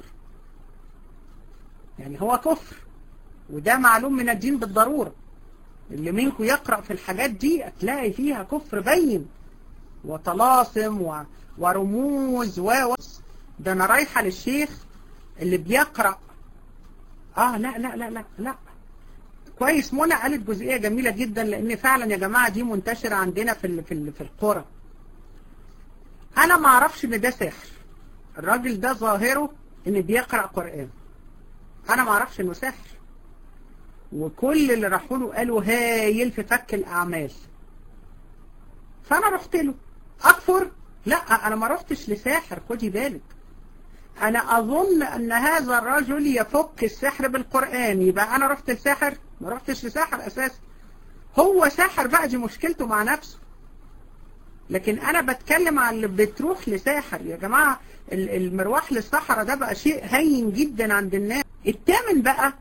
يعني هو كفر وده معلوم من الدين بالضرورة اللي منكم يقرأ في الحاجات دي هتلاقي فيها كفر بين وطلاسم و... ورموز و ده أنا رايحة للشيخ اللي بيقرأ آه لا لا لا لا لا كويس منى قالت جزئية جميلة جدا لأن فعلا يا جماعة دي منتشرة عندنا في ال في ال في القرى أنا ما أعرفش إن ده سحر الراجل ده ظاهره إن بيقرأ قرآن أنا ما أعرفش إنه سحر وكل اللي راحوا له قالوا هايل في فك الأعمال فأنا رحت له أكفر لا أنا ما رحتش لساحر خدي بالك أنا أظن أن هذا الرجل يفك السحر بالقرآن يبقى أنا رحت لساحر ما رحتش لساحر أساسا هو ساحر بقى دي مشكلته مع نفسه لكن أنا بتكلم عن اللي بتروح لساحر يا جماعة المروح للصحراء ده بقى شيء هين جدا عند الناس الثامن بقى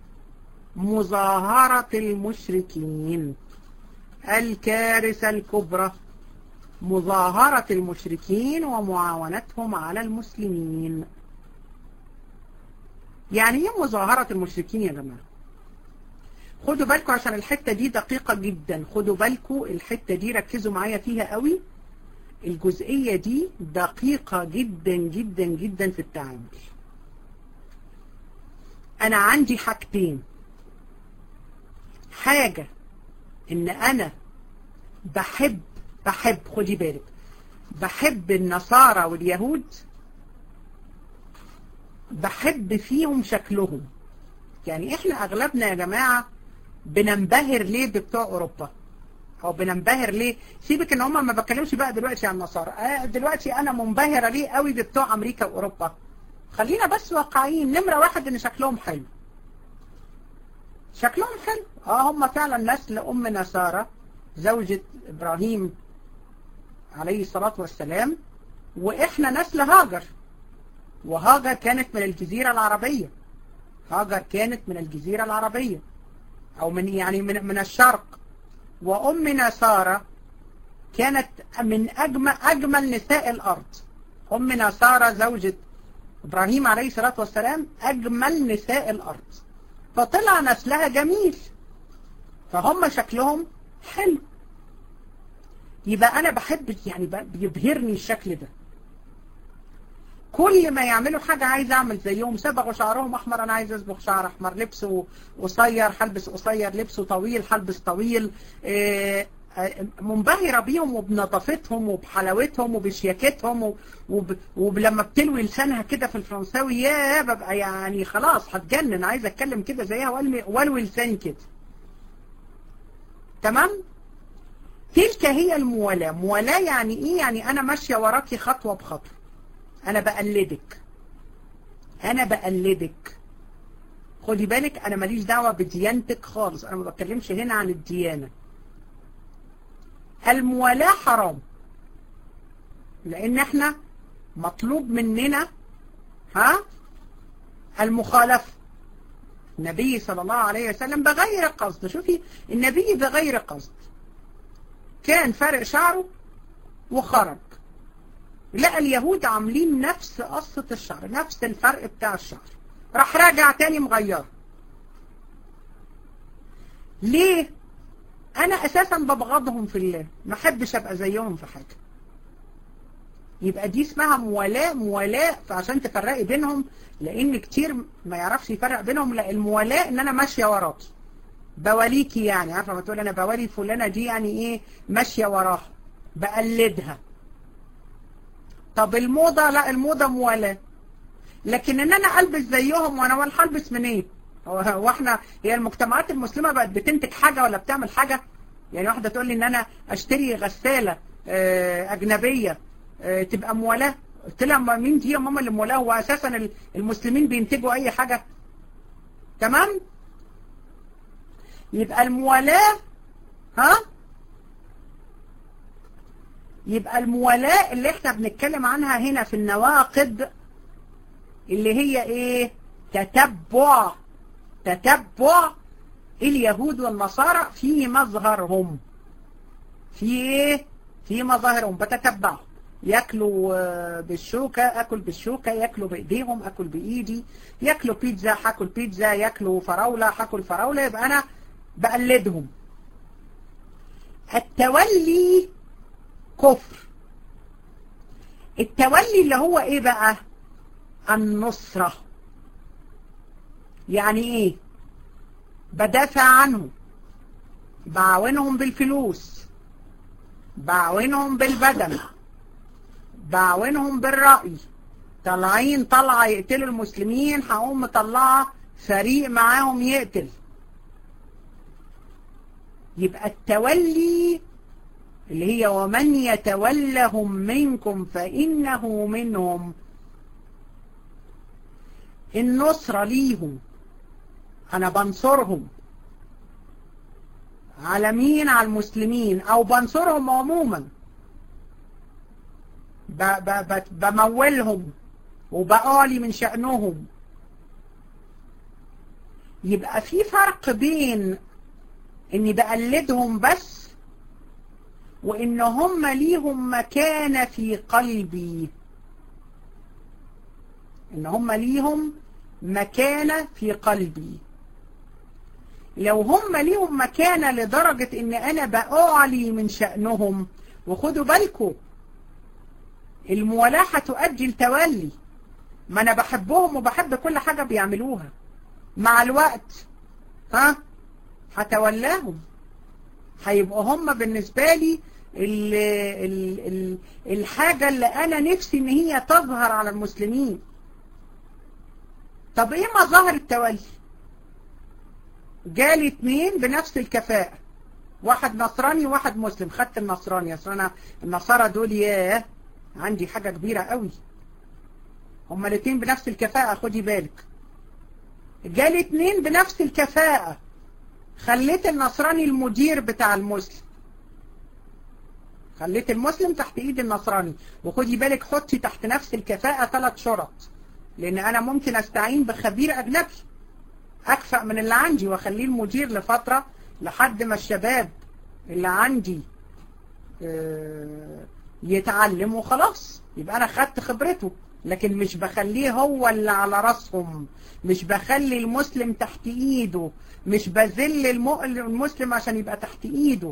مظاهرة المشركين الكارثة الكبرى مظاهرة المشركين ومعاونتهم على المسلمين يعني ايه مظاهرة المشركين يا جماعة خدوا بالكم عشان الحتة دي دقيقة جدا خدوا بالكم الحتة دي ركزوا معايا فيها قوي الجزئية دي دقيقة جدا جدا جدا في التعامل انا عندي حاجتين حاجة ان انا بحب بحب خدي بالك بحب النصارى واليهود بحب فيهم شكلهم يعني احنا اغلبنا يا جماعة بننبهر ليه ببتوع اوروبا او بننبهر ليه سيبك ان هم ما بتكلمش بقى دلوقتي عن النصارى آه دلوقتي انا منبهرة ليه قوي ببتوع امريكا واوروبا خلينا بس واقعيين نمرة واحد ان شكلهم حلو شكلهم حلو اه هم فعلا نسل ام نصارى زوجة ابراهيم عليه الصلاة والسلام واحنا نسل هاجر وهاجر كانت من الجزيرة العربية هاجر كانت من الجزيرة العربية او من يعني من, من الشرق وامنا سارة كانت من اجمل اجمل نساء الارض امنا سارة زوجة ابراهيم عليه الصلاة والسلام اجمل نساء الارض فطلع نسلها جميل فهم شكلهم حلو يبقى انا بحب يعني بيبهرني الشكل ده كل ما يعملوا حاجة عايز اعمل زيهم صبغوا شعرهم احمر انا عايز اصبغ شعر احمر لبسه قصير هلبس قصير لبسه طويل هلبس طويل منبهرة بيهم وبنظافتهم وبحلاوتهم وبشياكتهم وب... ولما بتلوي لسانها كده في الفرنساوي يا ببقى يعني خلاص هتجنن عايز اتكلم كده زيها والوي لساني كده تمام تلك هي الموالاة موالاة يعني ايه يعني انا ماشية وراكي خطوة بخطوة انا بقلدك انا بقلدك خدي بالك انا ماليش دعوة بديانتك خالص انا ما بتكلمش هنا عن الديانة الموالاة حرام لان احنا مطلوب مننا ها المخالفة النبي صلى الله عليه وسلم بغير قصد شوفي النبي بغير قصد كان فرق شعره وخرج لقى اليهود عاملين نفس قصة الشعر نفس الفرق بتاع الشعر راح راجع تاني مغيره ليه انا اساسا ببغضهم في الله ما احبش ابقى زيهم في حاجة يبقى دي اسمها موالاة موالاة فعشان تفرقي بينهم لان كتير ما يعرفش يفرق بينهم لا الموالاة ان انا ماشية وراكي بواليكي يعني عارفة ما تقول انا بوالي فلانة دي يعني ايه ماشية وراها بقلدها طب الموضة لا الموضة موالاة لكن ان انا البس زيهم وانا ولا هلبس منين هو احنا هي المجتمعات المسلمة بقت بتنتج حاجة ولا بتعمل حاجة يعني واحدة تقول لي ان انا اشتري غسالة آه، اجنبية آه، تبقى مولاة قلت لها ما مين دي يا ماما اللي مولاة هو اساسا ال- المسلمين بينتجوا اي حاجة تمام يبقى المولاة ها يبقى المولاة اللي احنا بنتكلم عنها هنا في النواقد اللي هي ايه تتبع تتبع اليهود والنصارى في مظهرهم في ايه في مظاهرهم بتتبعهم ياكلوا آه، بالشوكة اكل بالشوكة ياكلوا بايديهم اكل بايدي ياكلوا بيتزا هاكل بيتزا ياكلوا فراولة هاكل فراولة يبقى انا بقلدهم التولي كفر التولي اللي هو ايه بقى النصرة يعني ايه بدافع عنهم بعاونهم بالفلوس بعاونهم بالبدن بعاونهم بالرأي طالعين طلعة يقتلوا المسلمين هقوم مطلعة فريق معاهم يقتل يبقى التولي اللي هي ومن يتولهم منكم فإنه منهم النصرة ليهم أنا بنصرهم على مين على المسلمين أو بنصرهم عموما ب ب ب بمولهم وبقالي من شأنهم يبقى في فرق بين اني بقلدهم بس وان هم ليهم مكانة في قلبي ان هم ليهم مكانة في قلبي لو هم ليهم مكانة لدرجة ان انا بأعلي من شأنهم وخدوا بالكم الموالاة هتؤدي التولي ما انا بحبهم وبحب كل حاجة بيعملوها مع الوقت ها هتولاهم هيبقوا هم بالنسبة لي ال ال ال الحاجة اللي انا نفسي ان هي تظهر على المسلمين طب ايه مظاهر التولي جالي اتنين بنفس الكفاءة واحد نصراني وواحد مسلم خدت النصراني اصل انا النصارى دول ياه عندي حاجة كبيرة قوي هما الاتنين بنفس الكفاءة خدي بالك جالي اتنين بنفس الكفاءة خليت النصراني المدير بتاع المسلم خليت المسلم تحت ايد النصراني وخدي بالك حطي تحت نفس الكفاءة ثلاث شرط لان انا ممكن استعين بخبير اجنبي اكفأ من اللي عندي واخليه المدير لفترة لحد ما الشباب اللي عندي اه يتعلم وخلاص يبقى انا خدت خبرته لكن مش بخليه هو اللي على راسهم مش بخلي المسلم تحت ايده مش بذل المسلم عشان يبقى تحت ايده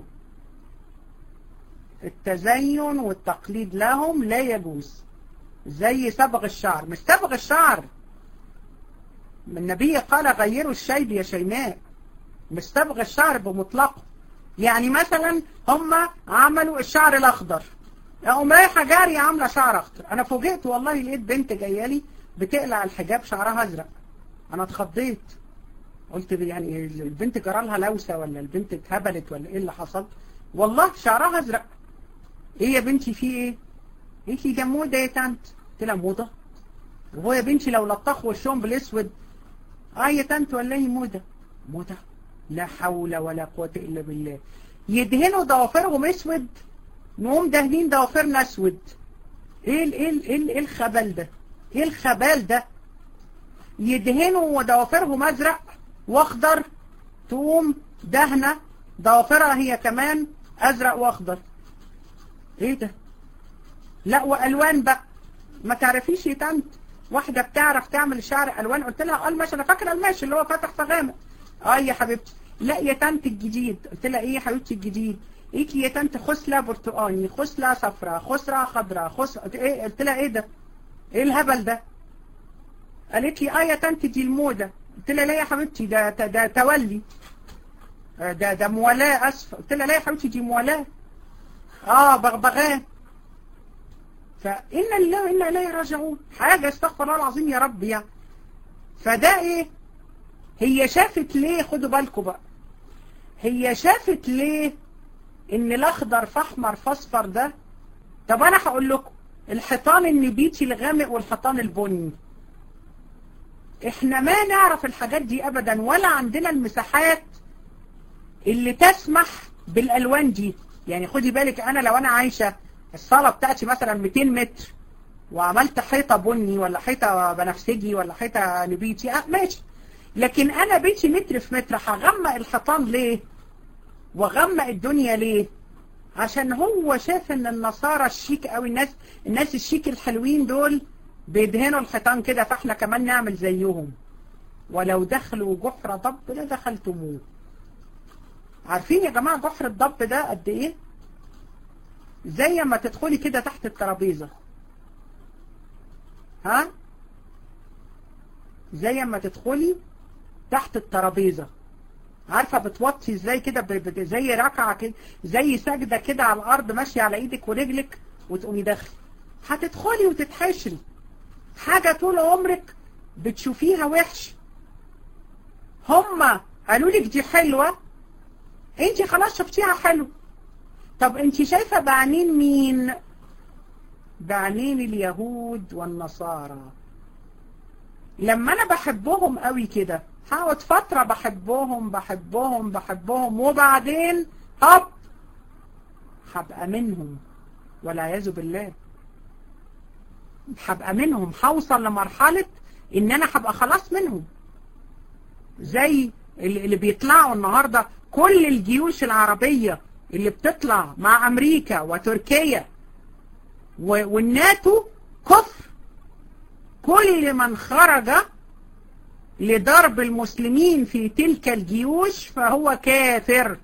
التزين والتقليد لهم لا يجوز زي صبغ الشعر مش صبغ الشعر النبي قال غيروا الشيب يا شيماء مش صبغ الشعر بمطلقه يعني مثلا هم عملوا الشعر الاخضر اقوم رايحه جاريه عامله شعر اخضر انا فوجئت والله لقيت بنت جايه لي بتقلع الحجاب شعرها ازرق انا اتخضيت قلت يعني البنت جرى لها لوسه ولا البنت اتهبلت ولا ايه اللي حصل والله شعرها ازرق ايه يا بنتي في ايه قالت لي ده موضه يا تانت قلت لها موضه وهو يا بنتي لو لطخوا وشهم بالاسود اه يا تانت ولا ايه موضه موضه لا حول ولا قوه الا بالله يدهنوا ضوافرهم اسود نقوم دهنين ضوافرنا اسود ايه ال ايه ال ايه, ال إيه الخبل ده ايه الخبال ده يدهنوا ضوافرهم ازرق واخضر تقوم دهنه ضوافرها هي كمان ازرق واخضر ايه ده لا والوان بقى ما تعرفيش يا طنط واحده بتعرف تعمل شعر الوان قلت لها قلمش انا فاكره الماشي اللي هو فاتح فغامق اه يا حبيبتي لا يا طنط الجديد قلت لها ايه يا حبيبتي الجديد ايكي يا طنط خسله برتقاني خسله صفراء خسره خضراء خسله ايه قلت لها ايه ده ايه الهبل ده قالت لي اه يا طنط دي الموضه قلت لها لا يا حبيبتي ده ده, ده تولي ده ده موالاه اسف قلت لها لا يا حبيبتي دي موالاه اه بغبغان فإن الله وإنا إليه راجعون حاجة استغفر الله العظيم يا رب يعني فده إيه هي شافت ليه خدوا بالكم بقى هي شافت ليه ان الاخضر في احمر في اصفر ده طب انا هقول لكم الحيطان النبيتي الغامق والحيطان البني احنا ما نعرف الحاجات دي ابدا ولا عندنا المساحات اللي تسمح بالالوان دي يعني خدي بالك انا لو انا عايشة الصالة بتاعتي مثلا 200 متر وعملت حيطة بني ولا حيطة بنفسجي ولا حيطة نبيتي اه ماشي لكن انا بيتي متر في متر هغمق الحيطان ليه وغمق الدنيا ليه عشان هو شاف ان النصارى الشيك او الناس الناس الشيك الحلوين دول بيدهنوا الحيطان كده فاحنا كمان نعمل زيهم ولو دخلوا جحر ضب لدخلتموه عارفين يا جماعة جحر الضب ده قد ايه زي ما تدخلي كده تحت الترابيزة ها زي ما تدخلي تحت الترابيزة عارفة بتوطي ازاي كده زي ركعة كده زي سجدة كده على الارض ماشية على ايدك ورجلك وتقومي داخلي هتدخلي وتتحشري حاجة طول عمرك بتشوفيها وحش هما قالوا لك دي حلوة انت خلاص شفتيها حلو طب انت شايفة بعينين مين بعينين اليهود والنصارى لما انا بحبهم قوي كده هقعد فترة بحبهم بحبهم بحبهم وبعدين هب هبقى منهم والعياذ بالله هبقى منهم هوصل لمرحلة ان انا هبقى خلاص منهم زي اللي بيطلعوا النهاردة كل الجيوش العربية اللي بتطلع مع امريكا وتركيا والناتو كفر كل من خرج لضرب المسلمين في تلك الجيوش فهو كافر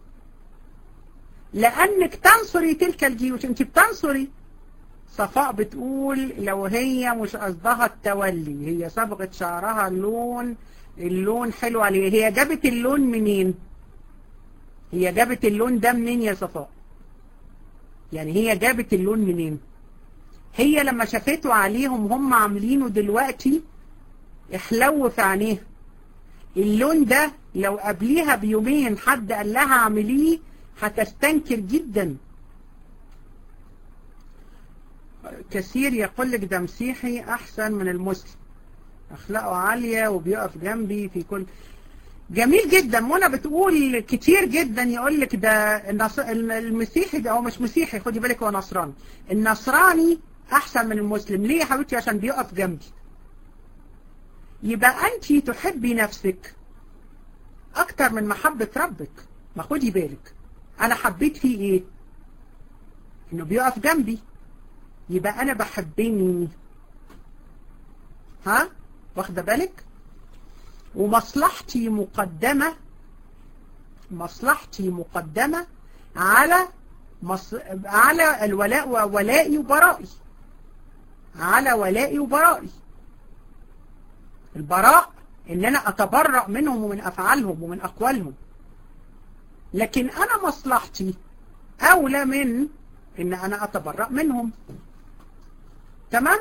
لأنك تنصري تلك الجيوش انت بتنصري صفاء بتقول لو هي مش قصدها التولي هي صبغت شعرها اللون اللون حلو عليه هي جابت اللون منين هي جابت اللون ده منين يا صفاء يعني هي جابت اللون منين هي لما شافته عليهم هم عاملينه دلوقتي احلو في عينيها اللون ده لو قبليها بيومين حد قال لها اعمليه هتستنكر جدا كثير يقول لك ده مسيحي احسن من المسلم اخلاقه عالية وبيقف جنبي في كل جميل جدا منى بتقول كتير جدا يقول لك ده المسيحي ده هو مش مسيحي خدي بالك هو نصراني النصراني احسن من المسلم ليه يا حبيبتي عشان بيقف جنبي يبقى انت تحبي نفسك اكتر من محبة ربك ما خدي بالك انا حبيت فيه ايه انه بيقف جنبي يبقى انا بحبني ها واخده بالك ومصلحتي مقدمة مصلحتي مقدمة على مص... على الولاء وولائي وبرائي على ولائي وبرائي البراء ان انا اتبرأ منهم ومن افعالهم ومن اقوالهم لكن انا مصلحتي اولى من ان انا اتبرأ منهم تمام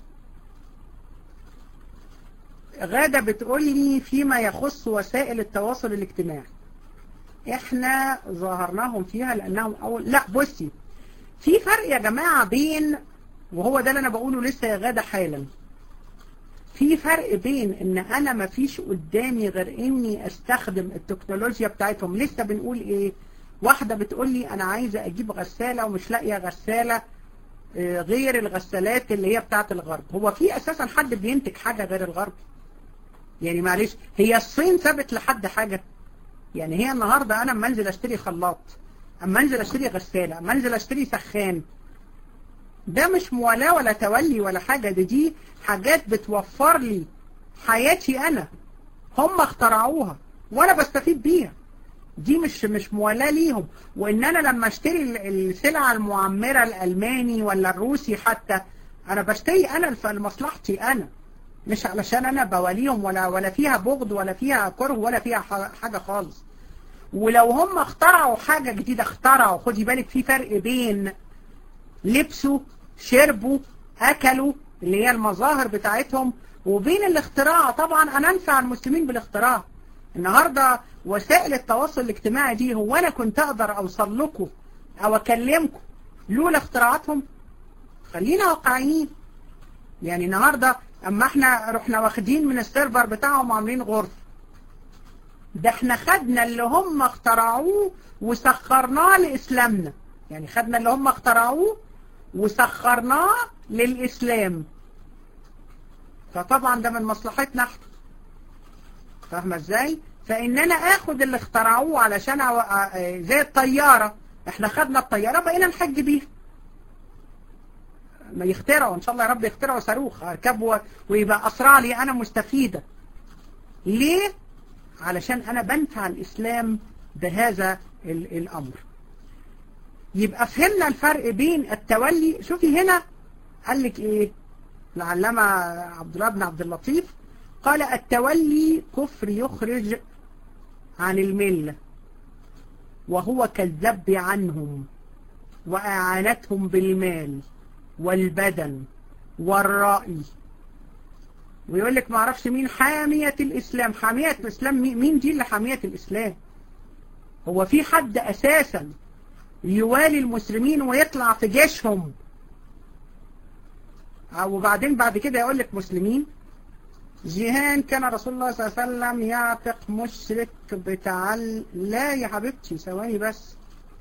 غادة بتقول لي فيما يخص وسائل التواصل الاجتماعي احنا ظهرناهم فيها لانهم اول لا بصي في فرق يا جماعة بين وهو ده اللي انا بقوله لسه يا غادة حالا في فرق بين ان انا ما فيش قدامي غير اني استخدم التكنولوجيا بتاعتهم لسه بنقول ايه واحدة بتقول لي انا عايزة اجيب غسالة ومش لاقية غسالة غير الغسالات اللي هي بتاعت الغرب هو في اساسا حد بينتج حاجة غير الغرب يعني معلش هي الصين سابت لحد حاجة يعني هي النهاردة انا اما انزل اشتري خلاط اما انزل اشتري غسالة اما انزل اشتري سخان ده مش موالاة ولا تولي ولا حاجة دي دي حاجات بتوفر لي حياتي انا هم اخترعوها وانا بستفيد بيها دي مش مش موالاة ليهم وان انا لما اشتري السلعة المعمرة الالماني ولا الروسي حتى انا بشتري انا لمصلحتي انا مش علشان انا بواليهم ولا ولا فيها بغض ولا فيها كره ولا فيها حاجة خالص ولو هم اخترعوا حاجة جديدة اخترعوا خدي بالك في فرق بين لبسوا شربوا اكلوا اللي هي المظاهر بتاعتهم وبين الاختراع طبعا انا انفع المسلمين بالاختراع النهاردة وسائل التواصل الاجتماعي دي هو أنا كنت أقدر أوصل لكم أو أكلمكم لولا اختراعاتهم خلينا واقعيين يعني النهاردة أما احنا رحنا واخدين من السيرفر بتاعهم وعاملين غرفة ده احنا خدنا اللي هم اخترعوه وسخرناه لإسلامنا يعني خدنا اللي هم اخترعوه وسخرناه للإسلام فطبعا ده من مصلحتنا احنا فاهمة ازاي فان انا اخد اللي اخترعوه علشان أو... زي الطيارة احنا خدنا الطيارة بقينا نحج بيها ما يخترعوا ان شاء الله يا رب يخترعوا صاروخ اركبه ويبقى اسرع لي انا مستفيدة ليه علشان انا بنفع الاسلام بهذا الامر يبقى فهمنا الفرق بين التولي شوفي هنا قال لك ايه العلامة عبد الله بن عبد اللطيف قال التولي كفر يخرج عن الملة وهو كالذب عنهم وإعانتهم بالمال والبدن والرأي ويقول لك ما اعرفش مين حامية الإسلام حامية الإسلام مين دي اللي حامية الإسلام هو في حد أساسا يوالي المسلمين ويطلع في جيشهم وبعدين بعد كده يقول لك مسلمين جيهان كان رسول الله صلى الله عليه وسلم يعتق مشرك بتعل لا يا حبيبتي ثواني بس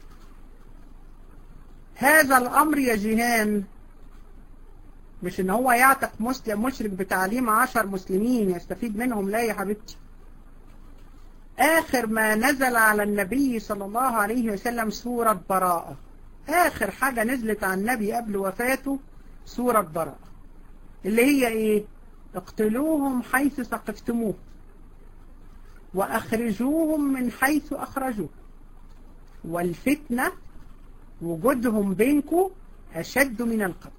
هذا الأمر يا جيهان مش ان هو يعتق مسلم مشرك بتعليم عشر مسلمين يستفيد منهم لا يا حبيبتي آخر ما نزل على النبي صلى الله عليه وسلم سورة براءة آخر حاجة نزلت على النبي قبل وفاته سورة براءة اللي هي ايه اقتلوهم حيث ثقفتموه وأخرجوهم من حيث أخرجوه والفتنة وجودهم بينكم أشد من القتل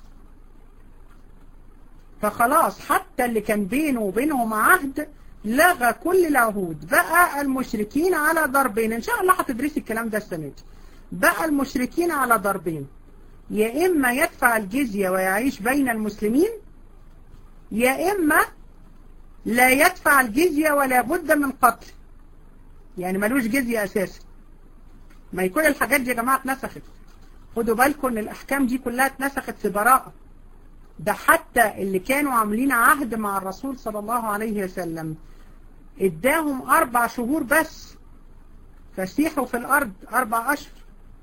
فخلاص حتى اللي كان بينه وبينهم عهد لغى كل العهود بقى المشركين على ضربين إن شاء الله هتدرسي الكلام ده السنة دي بقى المشركين على ضربين يا إما يدفع الجزية ويعيش بين المسلمين يا إما لا يدفع الجزية ولا بد من قتل يعني ملوش جزية أساسا ما يكون الحاجات دي يا جماعة اتنسخت خدوا بالكم ان الأحكام دي كلها اتنسخت في براءة ده حتى اللي كانوا عاملين عهد مع الرسول صلى الله عليه وسلم اداهم أربع شهور بس فسيحوا في الأرض أربع أشهر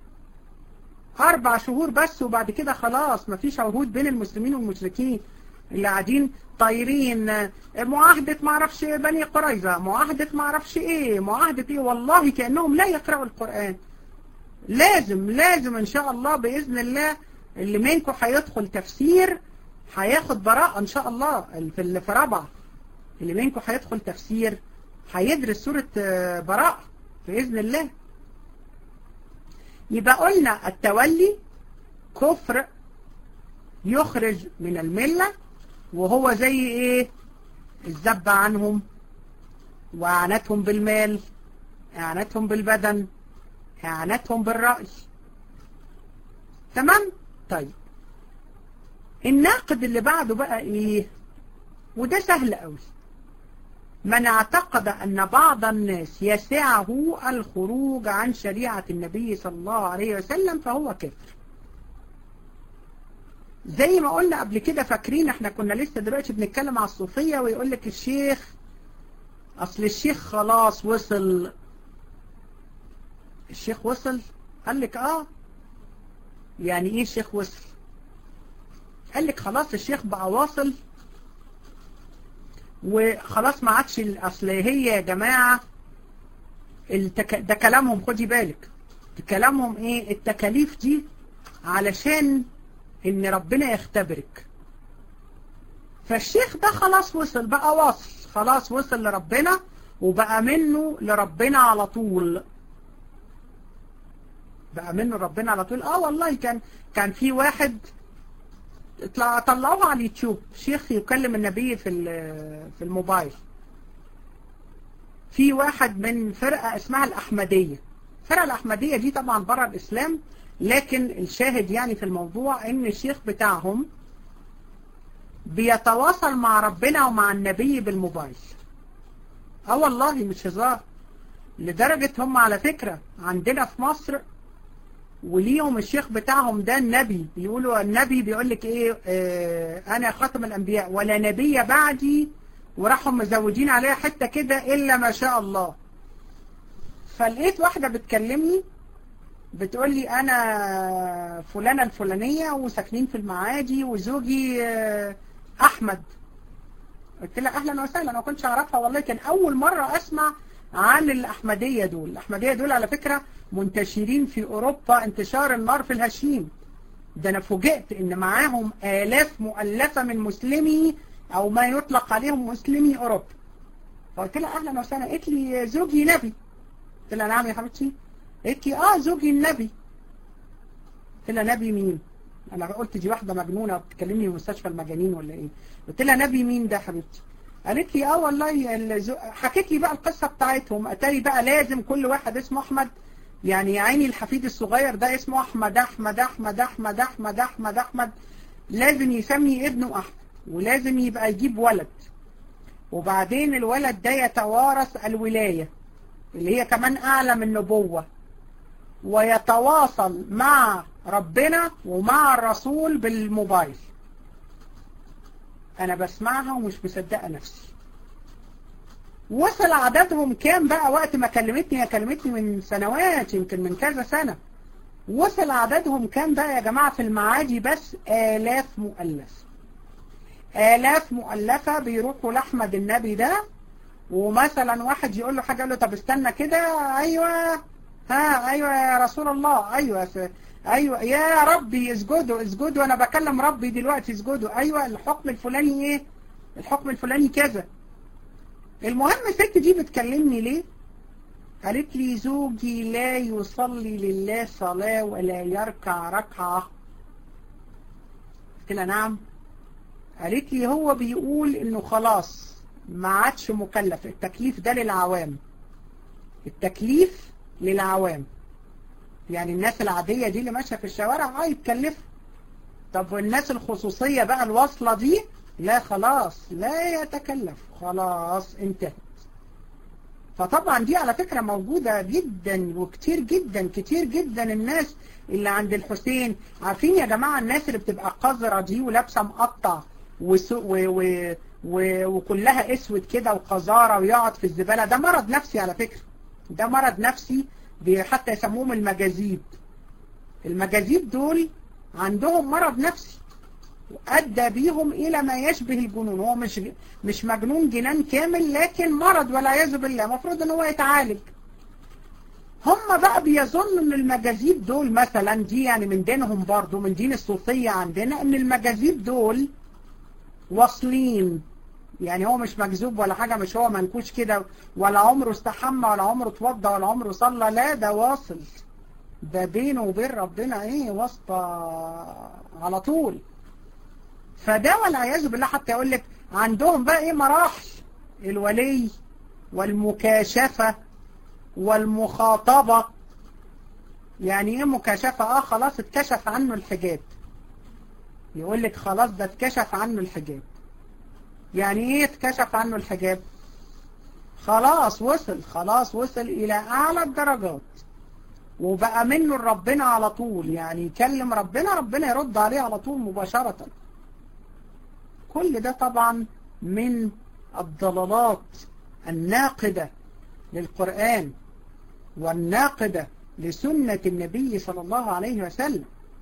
أربع شهور بس وبعد كده خلاص مفيش عهود بين المسلمين والمشركين اللي قاعدين طايرين معاهدة معرفش بني قريظة معاهدة معرفش ايه معاهدة ايه والله كأنهم لا يقرأوا القرآن لازم لازم ان شاء الله بإذن الله اللي منكم هيدخل تفسير هياخد براءة ان شاء الله في اللي في رابعة اللي منكم هيدخل تفسير هيدرس سورة براءة بإذن الله يبقى قلنا التولي كفر يخرج من الملة وهو زي ايه الذب عنهم واعانتهم بالمال اعانتهم بالبدن اعانتهم بالرأي تمام طيب الناقد اللي بعده بقى ايه وده سهل قوي من اعتقد ان بعض الناس يسعه الخروج عن شريعة النبي صلى الله عليه وسلم فهو كفر زي ما قلنا قبل كده فاكرين احنا كنا لسه دلوقتي بنتكلم على الصوفية ويقول لك الشيخ اصل الشيخ خلاص وصل الشيخ وصل قال لك اه يعني ايه الشيخ وصل قال لك خلاص الشيخ بقى واصل وخلاص ما عادش اصل هي يا جماعة التك... ده كلامهم خدي بالك كلامهم ايه التكاليف دي علشان ان ربنا يختبرك فالشيخ ده خلاص وصل بقى واصل خلاص وصل لربنا وبقى منه لربنا على طول بقى منه ربنا على طول اه والله كان كان في واحد طلعوها على اليوتيوب شيخ يكلم النبي في في الموبايل في واحد من فرقة اسمها الأحمدية الفرقة الأحمدية دي طبعا بره الإسلام لكن الشاهد يعني في الموضوع ان الشيخ بتاعهم بيتواصل مع ربنا ومع النبي بالموبايل اه والله مش هزار لدرجة هم على فكرة عندنا في مصر وليهم الشيخ بتاعهم ده النبي بيقولوا النبي بيقول لك ايه اه انا خاتم الانبياء ولا نبي بعدي وراحوا مزودين عليها حتة كده الا ما شاء الله فلقيت واحدة بتكلمني بتقول لي انا فلانة الفلانية وساكنين في المعادي وزوجي اه احمد قلت لها اهلا وسهلا انا ما كنتش اعرفها والله كان اول مرة اسمع عن الاحمدية دول الاحمدية دول على فكرة منتشرين في اوروبا انتشار النار في الهشيم ده انا فوجئت ان معاهم الاف مؤلفة من مسلمي او ما يطلق عليهم مسلمي اوروبا فقلت لها اهلا وسهلا قالت لي زوجي نبي قلت لها نعم يا حبيبتي قالت لي اه زوجي النبي قلت لها نبي مين انا قلت دي واحده مجنونه بتكلمني في مستشفى المجانين ولا ايه قلت لها نبي مين ده حبيبتي قالت لي اه والله حكيت لي بقى القصه بتاعتهم اتاري بقى لازم كل واحد اسمه احمد يعني يا عيني الحفيد الصغير ده اسمه احمد احمد احمد احمد احمد احمد احمد لازم يسمي ابنه احمد ولازم يبقى يجيب ولد وبعدين الولد ده يتوارث الولايه اللي هي كمان اعلى من النبوه ويتواصل مع ربنا ومع الرسول بالموبايل انا بسمعها ومش مصدقه نفسي وصل عددهم كام بقى وقت ما كلمتني هي كلمتني من سنوات يمكن من كذا سنة وصل عددهم كام بقى يا جماعة في المعادي بس آلاف مؤلفة آلاف مؤلفة بيروحوا لأحمد النبي ده ومثلا واحد يقول له حاجة يقول له طب استنى كده أيوة ها أيوة يا رسول الله أيوة ايوه يا ربي اسجدوا اسجدوا انا بكلم ربي دلوقتي اسجدوا ايوه الحكم الفلاني ايه الحكم الفلاني كذا المهم الست دي بتكلمني ليه قالت لي زوجي لا يصلي لله صلاة ولا يركع ركعة قلت لها نعم قالت لي هو بيقول انه خلاص ما عادش مكلف التكليف ده للعوام التكليف للعوام يعني الناس العادية دي اللي ماشية في الشوارع اه يتكلفوا طب والناس الخصوصية بقى الواصلة دي لا خلاص لا يتكلف خلاص انتهت فطبعا دي على فكرة موجودة جدا وكتير جدا كتير جدا الناس اللي عند الحسين عارفين يا جماعة الناس اللي بتبقى قذرة دي ولابسة مقطع وسو و و و وكلها اسود كده وقذارة ويقعد في الزبالة ده مرض نفسي على فكرة ده مرض نفسي حتى يسموهم المجاذيب المجاذيب دول عندهم مرض نفسي أدى بيهم إلى ما يشبه الجنون هو مش مش مجنون جنان كامل لكن مرض والعياذ بالله المفروض ان هو يتعالج هم بقى بيظنوا ان المجاذيب دول مثلا دي يعني من دينهم برضو من دين الصوفية عندنا ان المجاذيب دول واصلين يعني هو مش مجذوب ولا حاجة مش هو منكوش كده ولا عمره استحمى ولا عمره اتوضى ولا عمره صلى لا ده واصل ده بينه وبين ربنا ايه واسطة على طول فده والعياذ بالله حتى يقول لك عندهم بقى ايه مراحل الولي والمكاشفة والمخاطبة يعني ايه مكاشفة اه خلاص اتكشف عنه الحجاب يقول لك خلاص ده اتكشف عنه الحجاب يعني ايه اتكشف عنه الحجاب خلاص وصل خلاص وصل الى اعلى الدرجات وبقى منه ربنا على طول يعني يكلم ربنا ربنا يرد عليه على طول مباشرة كل ده طبعا من الضلالات الناقدة للقرآن والناقدة لسنة النبي صلى الله عليه وسلم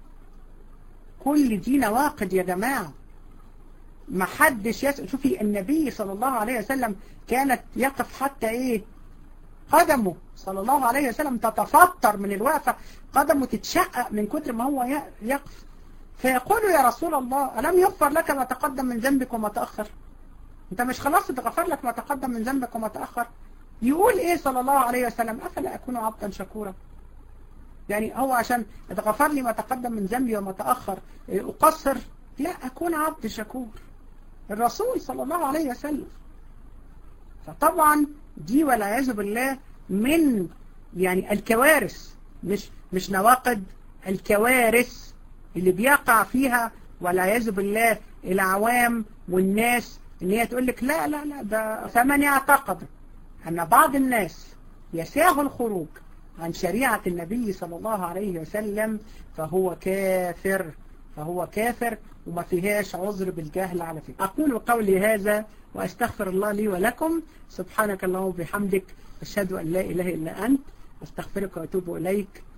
كل دي نواقد يا جماعة ما حدش يسأل شوفي النبي صلى الله عليه وسلم كانت يقف حتى ايه قدمه صلى الله عليه وسلم تتفطر من الوقفة قدمه تتشقق من كتر ما هو يقف فيقول يا رسول الله ألم يغفر لك ما تقدم من ذنبك وما تأخر انت مش خلاص اتغفر لك ما تقدم من ذنبك وما تأخر يقول ايه صلى الله عليه وسلم أفلا أكون عبدا شكورا يعني هو عشان اتغفر لي ما تقدم من ذنبي وما تأخر أقصر لا أكون عبد شكور الرسول صلى الله عليه وسلم فطبعا دي والعياذ بالله من يعني الكوارث مش مش نواقد الكوارث اللي بيقع فيها والعياذ بالله العوام والناس ان هي تقول لك لا لا لا ده فمن يعتقد أن بعض الناس يساغ الخروج عن شريعة النبي صلى الله عليه وسلم فهو كافر فهو كافر وما فيهاش عذر بالجهل على فكرة أقول قولي هذا وأستغفر الله لي ولكم سبحانك اللهم وبحمدك أشهد أن لا إله إلا أنت أستغفرك وأتوب إليك